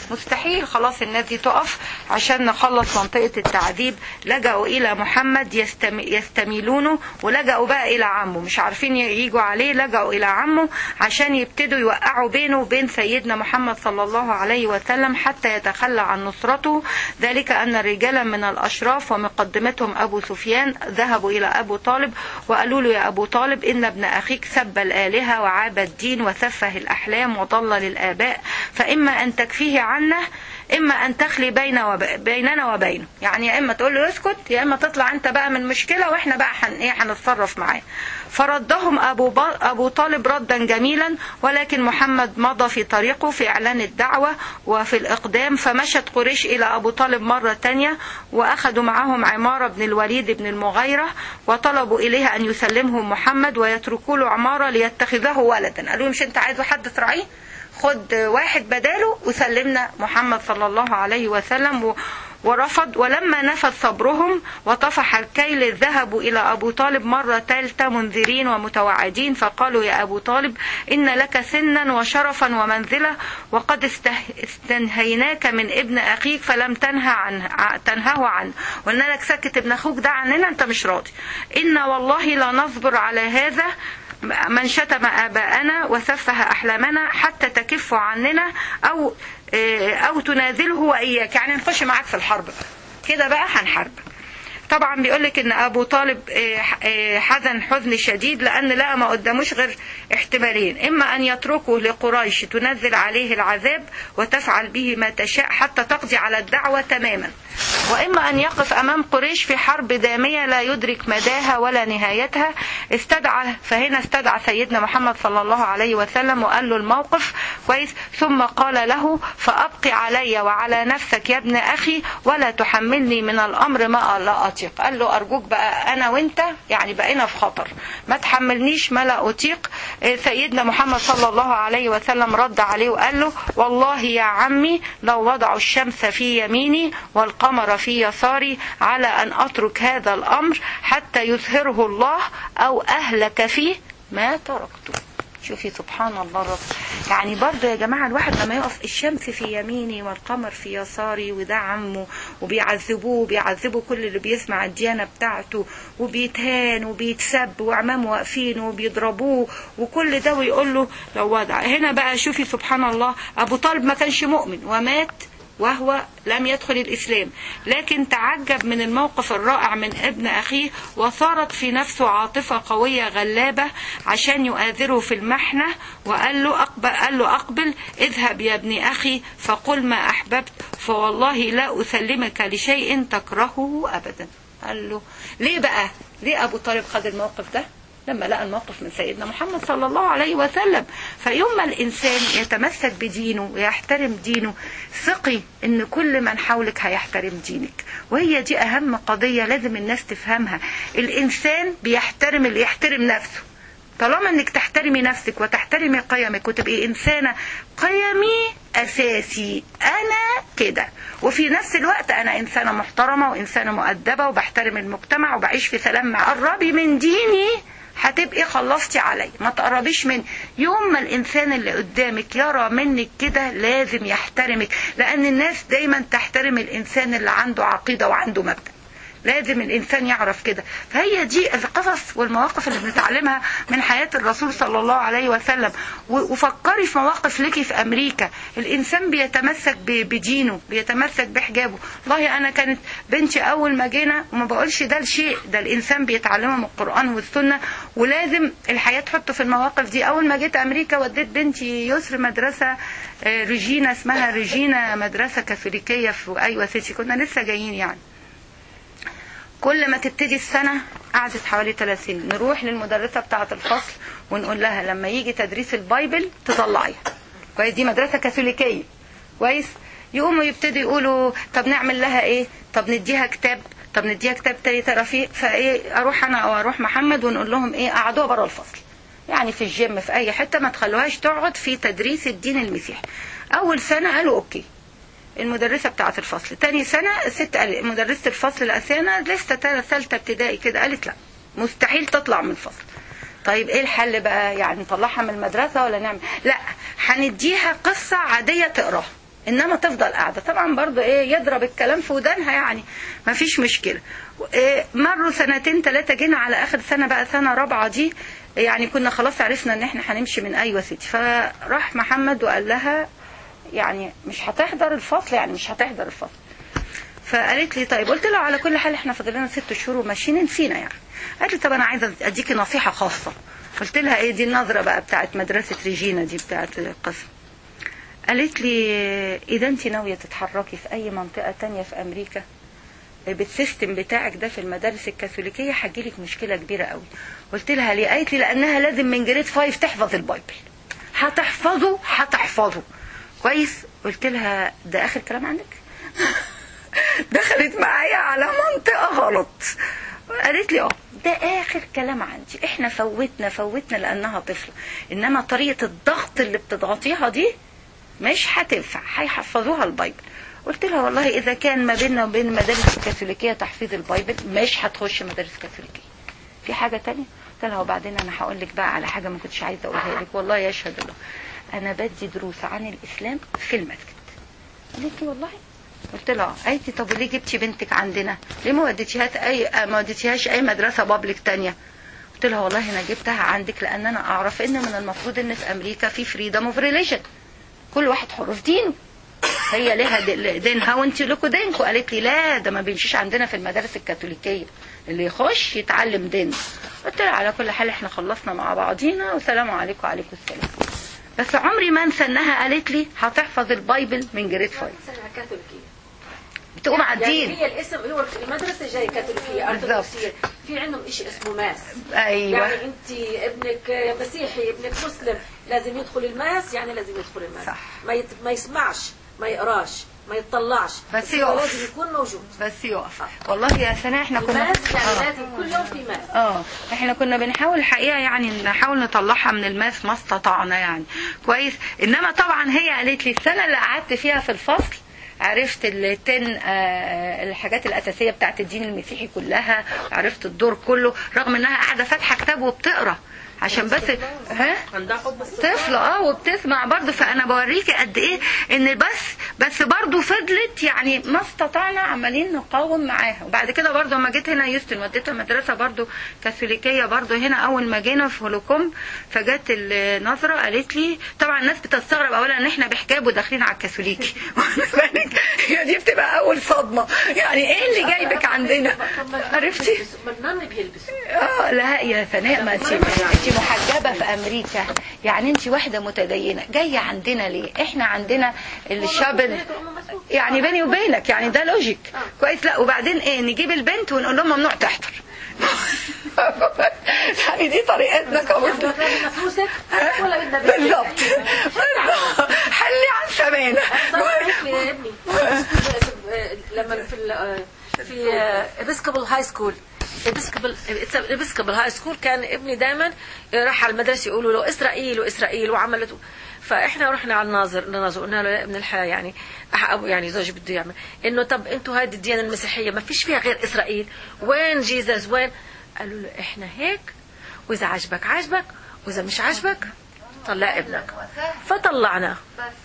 مستحيل خلاص الناس دي تقف عشان نخلص منطقة التعذيب لجأوا إلى محمد يستم... يستميلونه ولجأوا بقى إلى عمه مش عارفين يجوا عليه لجأوا إلى عمه عشان يبتدوا يوقعوا بينه وبين سيدنا محمد صلى الله عليه وسلم حتى يتخلى عن نصرته ذلك أن رجالا من الأشراف ومقدمتهم أبو سفيان ذهبوا إلى أبو طالب وقالوا له يا أبو طالب إن ابن أخيك سب الآلهة وعاب الدين وسفه الأحلام وضلل الآباء فإما أن تكفيه عنا إما أن تخلي بين وب... بيننا وبينه يعني يا إما تقول له اسكت يا إما تطلع أنت بقى من مشكلة وإحنا بقى حن... إيه هنتصرف معاه فردهم أبو, ب... أبو طالب ردا جميلا ولكن محمد مضى في طريقه في إعلان الدعوة وفي الإقدام فمشت قريش إلى أبو طالب مرة تانية وأخذوا معهم عمارة بن الوليد بن المغيرة وطلبوا إليه أن يسلمهم محمد ويتركوا له عمارة ليتخذه ولدا قالوا مش أنت عايز حد تراعيه خد واحد بداله وسلمنا محمد صلى الله عليه وسلم و ورفض ولما نفذ صبرهم وطفح الكيل ذهبوا إلى أبو طالب مرة ثالثة منذرين ومتوعدين فقالوا يا أبو طالب إن لك سنا وشرفا ومنزلة وقد استنهيناك من ابن أخيك فلم تنهى عنه تنهه عنه وإن لك سكت ابن أخوك ده عننا أنت مش راضي إن والله لا نصبر على هذا من شتم آباءنا وسفه أحلامنا حتى تكف عننا أو أو تنازله وإياك يعني نخش معاك في الحرب كده بقى هنحارب طبعا بيقولك ان ابو طالب حزن حزن شديد لان لا ما قداموش غير احتمالين اما ان يتركه لقريش تنزل عليه العذاب وتفعل به ما تشاء حتى تقضي على الدعوة تماما واما ان يقف امام قريش في حرب دامية لا يدرك مداها ولا نهايتها استدعى فهنا استدعى سيدنا محمد صلى الله عليه وسلم وقال له الموقف كويس ثم قال له فابقي علي وعلى نفسك يا ابن اخي ولا تحملني من الامر ما لا اطيق قال له ارجوك بقى انا وانت يعني بقينا في خطر ما تحملنيش ما لا اطيق سيدنا محمد صلى الله عليه وسلم رد عليه وقال له والله يا عمي لو وضعوا الشمس في يميني والقمر في يساري على أن أترك هذا الأمر حتى يظهره الله أو أهلك فيه ما تركته شوفي سبحان الله رب يعني برضه يا جماعة الواحد لما يقف الشمس في يميني والقمر في يساري وده عمه وبيعذبوه وبيعذبوا كل اللي بيسمع الديانة بتاعته وبيتهان وبيتسب وعمامه واقفين وبيضربوه وكل ده ويقول له لو وضع هنا بقى شوفي سبحان الله أبو طالب ما كانش مؤمن ومات وهو لم يدخل الإسلام لكن تعجب من الموقف الرائع من ابن أخيه وصارت في نفسه عاطفة قوية غلابة عشان يؤاذره في المحنة وقال له أقبل, قال له أقبل اذهب يا ابن أخي فقل ما أحببت فوالله لا أسلمك لشيء تكرهه أبدا قال له ليه بقى ليه أبو طالب خد الموقف ده لما لقى الموقف من سيدنا محمد صلى الله عليه وسلم فيوم ما الإنسان يتمسك بدينه ويحترم دينه ثقي إن كل من حولك هيحترم دينك وهي دي أهم قضية لازم الناس تفهمها الإنسان بيحترم اللي يحترم نفسه طالما انك تحترمي نفسك وتحترمي قيمك وتبقي انسانه قيمي اساسي انا كده وفي نفس الوقت انا انسانه محترمه وانسانه مؤدبه وبحترم المجتمع وبعيش في سلام مع قربي من ديني هتبقي خلصتي علي ما تقربيش من يوم ما الانسان اللي قدامك يرى منك كده لازم يحترمك لان الناس دايما تحترم الانسان اللي عنده عقيده وعنده مبدأ لازم الانسان يعرف كده فهي دي القصص والمواقف اللي بنتعلمها من حياه الرسول صلى الله عليه وسلم وفكري في مواقف لك في امريكا الانسان بيتمسك بدينه بيتمسك بحجابه والله انا كانت بنتي اول ما جينا وما بقولش ده الشيء ده الانسان بيتعلمه من القران والسنه ولازم الحياه تحطه في المواقف دي اول ما جيت امريكا وديت بنتي يسر مدرسه ريجينا اسمها ريجينا مدرسه كاثوليكيه في ايوه سيتي كنا لسه جايين يعني كل ما تبتدي السنة قعدت حوالي ثلاث سنين نروح للمدرسة بتاعة الفصل ونقول لها لما يجي تدريس البايبل تطلعيها كويس دي مدرسة كاثوليكية كويس يقوموا يبتدوا يقولوا طب نعمل لها ايه طب نديها كتاب طب نديها كتاب تاني ترى فيه فايه اروح انا او اروح محمد ونقول لهم ايه قعدوها بره الفصل يعني في الجيم في اي حته ما تخلوهاش تقعد في تدريس الدين المسيحي اول سنه قالوا اوكي المدرسه بتاعه الفصل تاني سنه ست قال مدرسه الفصل الاساسيه لسه ثالثه ابتدائي كده قالت لا مستحيل تطلع من الفصل طيب ايه الحل بقى يعني نطلعها من المدرسه ولا نعمل لا هنديها قصه عاديه تقراها انما تفضل قاعده طبعا برضو ايه يضرب الكلام في ودانها يعني ما فيش مشكله إيه مروا سنتين ثلاثه جينا على اخر سنه بقى سنه رابعه دي يعني كنا خلاص عرفنا ان احنا هنمشي من ايوه سيتي فراح محمد وقال لها يعني مش هتحضر الفصل يعني مش هتحضر الفصل فقالت لي طيب قلت لها على كل حال احنا فاضل لنا ست شهور وماشيين نسينا يعني قالت لي طب انا عايزه اديكي نصيحه خاصه قلت لها ايه دي النظره بقى بتاعت مدرسه ريجينا دي بتاعت القسم قالت لي اذا انت ناويه تتحركي في اي منطقه تانية في امريكا بالسيستم بتاعك ده في المدارس الكاثوليكيه هتجيلك مشكله كبيره قوي قلت لها ليه قالت لي لانها لازم من جريد 5 تحفظ البايبل هتحفظه هتحفظه كويس قلت لها ده اخر كلام عندك دخلت معايا على منطقه غلط قالت لي اه ده اخر كلام عندي احنا فوتنا فوتنا لانها طفله انما طريقه الضغط اللي بتضغطيها دي مش هتنفع هيحفظوها البايبل قلت لها والله اذا كان ما بيننا وبين المدارس الكاثوليكيه تحفيظ البايبل مش هتخش مدارس كاثوليكيه في حاجه تانية قلت لها وبعدين انا هقول لك بقى على حاجه ما كنتش عايزه اقولها لك والله يشهد الله انا بدي دروس عن الاسلام في المسجد قالت لي والله قلت لها قالت لي طب وليه جبتي بنتك عندنا ليه ما وديتيهاش اي ما وديتيهاش اي مدرسه بابليك تانية قلت لها والله انا جبتها عندك لان انا اعرف ان من المفروض ان في امريكا في فريدم اوف ريليجن كل واحد حر في دينه هي ليها دينها وانت لكم دينكم قالت لي لا ده ما بيمشيش عندنا في المدارس الكاثوليكيه اللي يخش يتعلم دين قلت لها على كل حال احنا خلصنا مع بعضينا والسلام عليكم وعليكم السلام بس عمري ما انسى انها قالت لي هتحفظ البايبل من جريد فايف كاثوليكيه بتقوم على يعني الدين هي الاسم هو المدرسه جايه كاثوليكيه ارثوذكسيه في عندهم شيء اسمه ماس ايوه يعني انت ابنك مسيحي ابنك مسلم لازم يدخل الماس يعني لازم يدخل الماس صح. ما يت... ما يسمعش ما يقراش ما يطلعش بس هو يقف. لازم يكون موجود بس يقف والله يا سناء احنا كنا الماس يعني آه. لازم كل يوم في ماس اه احنا كنا بنحاول الحقيقه يعني نحاول نطلعها من الماس ما استطعنا يعني كويس انما طبعا هي قالت لي السنه اللي قعدت فيها في الفصل عرفت التن آه الحاجات الاساسيه بتاعت الدين المسيحي كلها عرفت الدور كله رغم انها قاعده فاتحه كتاب وبتقرا عشان بس ها عندها حب الصدق طفلة اه وبتسمع برضه فانا بوريكي قد ايه ان بس بس برضه فضلت يعني ما استطعنا عمالين نقاوم معاها وبعد كده برضه لما جيت هنا يوستن وديتها مدرسة برضه كاثوليكية برضه هنا اول ما جينا في هولوكوم فجت النظرة قالت لي طبعا الناس بتستغرب اولا ان احنا بحجاب وداخلين على الكاثوليكي واخدة بالك؟ هي دي بتبقى اول صدمة يعني ايه اللي جايبك عندنا عرفتي؟ ما النان بيلبسوا اه لا يا سناء ما انت انت محجبه في امريكا يعني انت واحده متدينه جايه عندنا ليه احنا عندنا الشاب يعني بيني وبينك يعني ده لوجيك كويس لا وبعدين ايه نجيب البنت ونقول لهم ممنوع تحضر يعني دي طريقتنا كمسلمين بدنا فلوسك ولا بدنا بيتك؟ بالظبط بالظبط حلي عن سمانه صار يا ابني لما في ال- في ابسكوبل هاي سكول ابسكوبل ابسكوبل هاي سكول كان ابني دائما راح على المدرسه يقولوا له اسرائيل واسرائيل وعملت فاحنا رحنا على الناظر الناظر قلنا له يا ابن الحياه يعني أح- ابو يعني زوجي بده يعمل انه طب انتوا هذه الديانه المسيحيه ما فيش فيها غير اسرائيل وين جيزس وين قالوا له احنا هيك واذا عجبك عجبك واذا مش عجبك طلع ابنك فطلعناه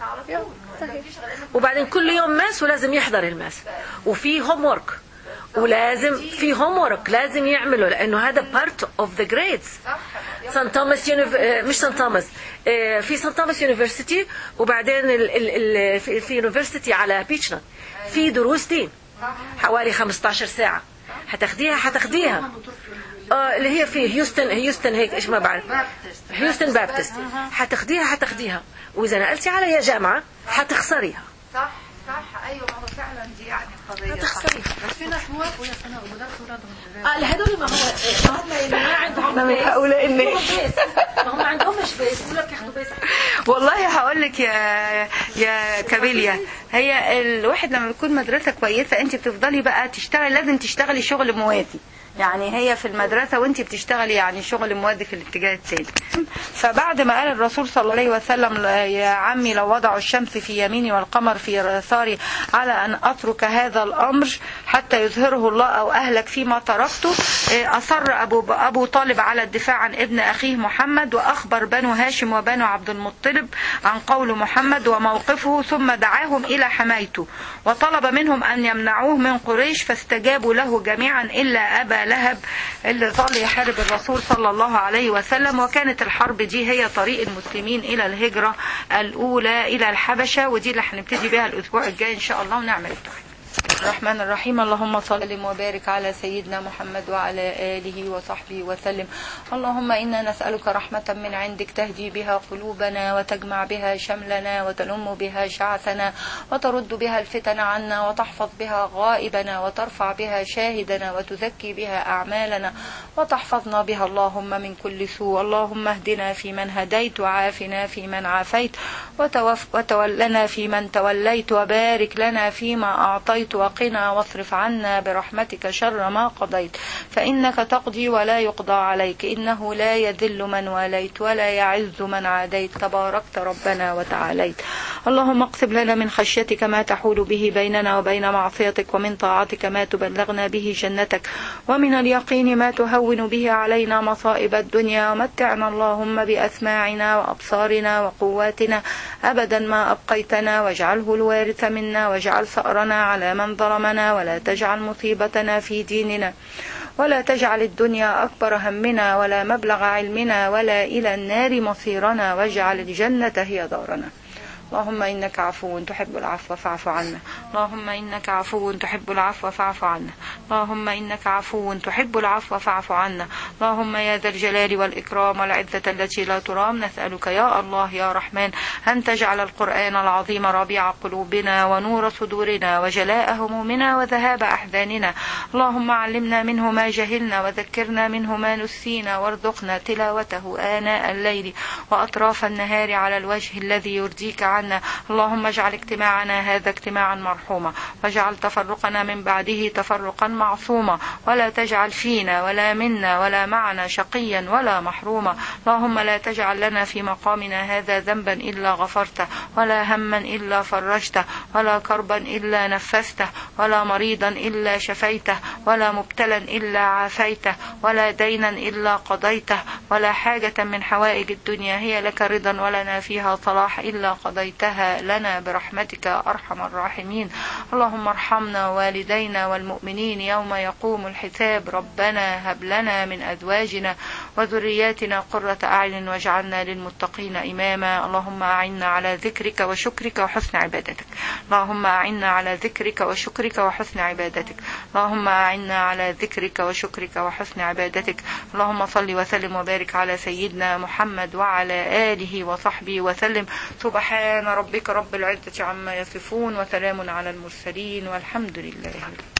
وبعدين كل يوم ماس ولازم يحضر الماس وفي هوم ورك ولازم في هوم ورك لازم يعمله لانه هذا بارت اوف ذا جريدز سان توماس يونيف... آه، مش سان توماس آه، في سان توماس يونيفرسيتي وبعدين ال... ال... ال... في في يونيفرسيتي على بيتشنا في دروس دين حوالي 15 ساعة هتاخديها هتاخديها اه اللي هي في هيوستن هيوستن هيك ايش ما بعرف هيوستن بابتست هتاخديها هتاخديها واذا نقلتي على يا جامعة هتخسريها صح صح ايوه ما هو فعلا دي يعني قضيه هتخسريها بس في ناس موافقوا يا سناء وبدرسوا اولادهم اه هدول ما هو ما هم اللي ما عندهم احنا من بيس. هؤلاء الناس. هم بيس. ما هم عندهمش بيس يقول لك ياخدوا بيس والله هقول لك يا يا كابيليا هي الواحد لما بيكون مدرسه كويسه انت بتفضلي بقى تشتغلي لازم تشتغلي شغل موازي يعني هي في المدرسة وانت بتشتغلي يعني شغل موازي في الاتجاه التاني فبعد ما قال الرسول صلى الله عليه وسلم يا عمي لو وضعوا الشمس في يميني والقمر في يساري على ان اترك هذا الامر حتى يظهره الله أو أهلك فيما تركته آه، أصر أبو, أبو طالب على الدفاع عن ابن أخيه محمد وأخبر بنو هاشم وبنو عبد المطلب عن قول محمد وموقفه ثم دعاهم إلى حمايته وطلب منهم أن يمنعوه من قريش فاستجابوا له جميعا إلا أبا لهب اللي ظل يحارب الرسول صلى الله عليه وسلم وكانت الحرب دي هي طريق المسلمين إلى الهجرة الأولى إلى الحبشة ودي اللي هنبتدي بها الأسبوع الجاي إن شاء الله ونعمل التوحيد الرحمن الرحيم اللهم صل وبارك على سيدنا محمد وعلى آله وصحبه وسلم اللهم إنا نسألك رحمة من عندك تهدي بها قلوبنا وتجمع بها شملنا وتلم بها شعثنا وترد بها الفتن عنا وتحفظ بها غائبنا وترفع بها شاهدنا وتزكي بها أعمالنا وتحفظنا بها اللهم من كل سوء اللهم اهدنا فيمن هديت وعافنا فيمن عافيت وتوف وتولنا فيمن توليت وبارك لنا فيما أعطيت وقنا واصرف عنا برحمتك شر ما قضيت فإنك تقضي ولا يقضى عليك إنه لا يذل من واليت ولا يعز من عاديت تباركت ربنا وتعاليت اللهم اقسم لنا من خشيتك ما تحول به بيننا وبين معصيتك ومن طاعتك ما تبلغنا به جنتك ومن اليقين ما تهون به علينا مصائب الدنيا ومتعنا اللهم بأسماعنا وأبصارنا وقواتنا أبدا ما أبقيتنا واجعله الوارث منا واجعل ثأرنا على من ظلمنا ولا تجعل مصيبتنا في ديننا ولا تجعل الدنيا أكبر همنا ولا مبلغ علمنا ولا إلى النار مصيرنا واجعل الجنة هي دارنا اللهم إنك عفو تحب العفو فاعف عنا اللهم إنك عفو تحب العفو فاعف عنا اللهم إنك عفو تحب العفو فاعف عنا اللهم يا ذا الجلال والإكرام والعزة التي لا ترام نسألك يا الله يا رحمن أن تجعل القرآن العظيم ربيع قلوبنا ونور صدورنا وجلاء همومنا وذهاب أحزاننا اللهم علمنا منه ما جهلنا وذكرنا منه ما نسينا وارزقنا تلاوته آناء الليل وأطراف النهار على الوجه الذي يرضيك عنا اللهم اجعل اجتماعنا هذا اجتماعا مرحوما واجعل تفرقنا من بعده تفرقا معصوما ولا تجعل فينا ولا منا ولا معنا شقيا ولا محروما اللهم لا تجعل لنا في مقامنا هذا ذنبا إلا غفرته ولا هما إلا فرجته ولا كربا إلا نفسته ولا مريضا إلا شفيته ولا مبتلا إلا عافيته ولا دينا إلا قضيته ولا حاجة من حوائج الدنيا هي لك رضا ولنا فيها صلاح إلا قضيتها لنا برحمتك يا أرحم الراحمين اللهم ارحمنا والدينا والمؤمنين يوم يقوم الحساب ربنا هب لنا من أزواجنا وذرياتنا قرة أعين واجعلنا للمتقين إماما اللهم أعنا على ذكرك وشكرك وحسن عبادتك اللهم أعنا على ذكرك وشكرك وحسن عبادتك اللهم أعنا على ذكرك وشكرك وحسن عبادتك اللهم صل وسلم وبارك على سيدنا محمد وعلى آله وصحبه وسلم سبحان ربك رب العزة عما يصفون وسلام على المرسلين والحمد لله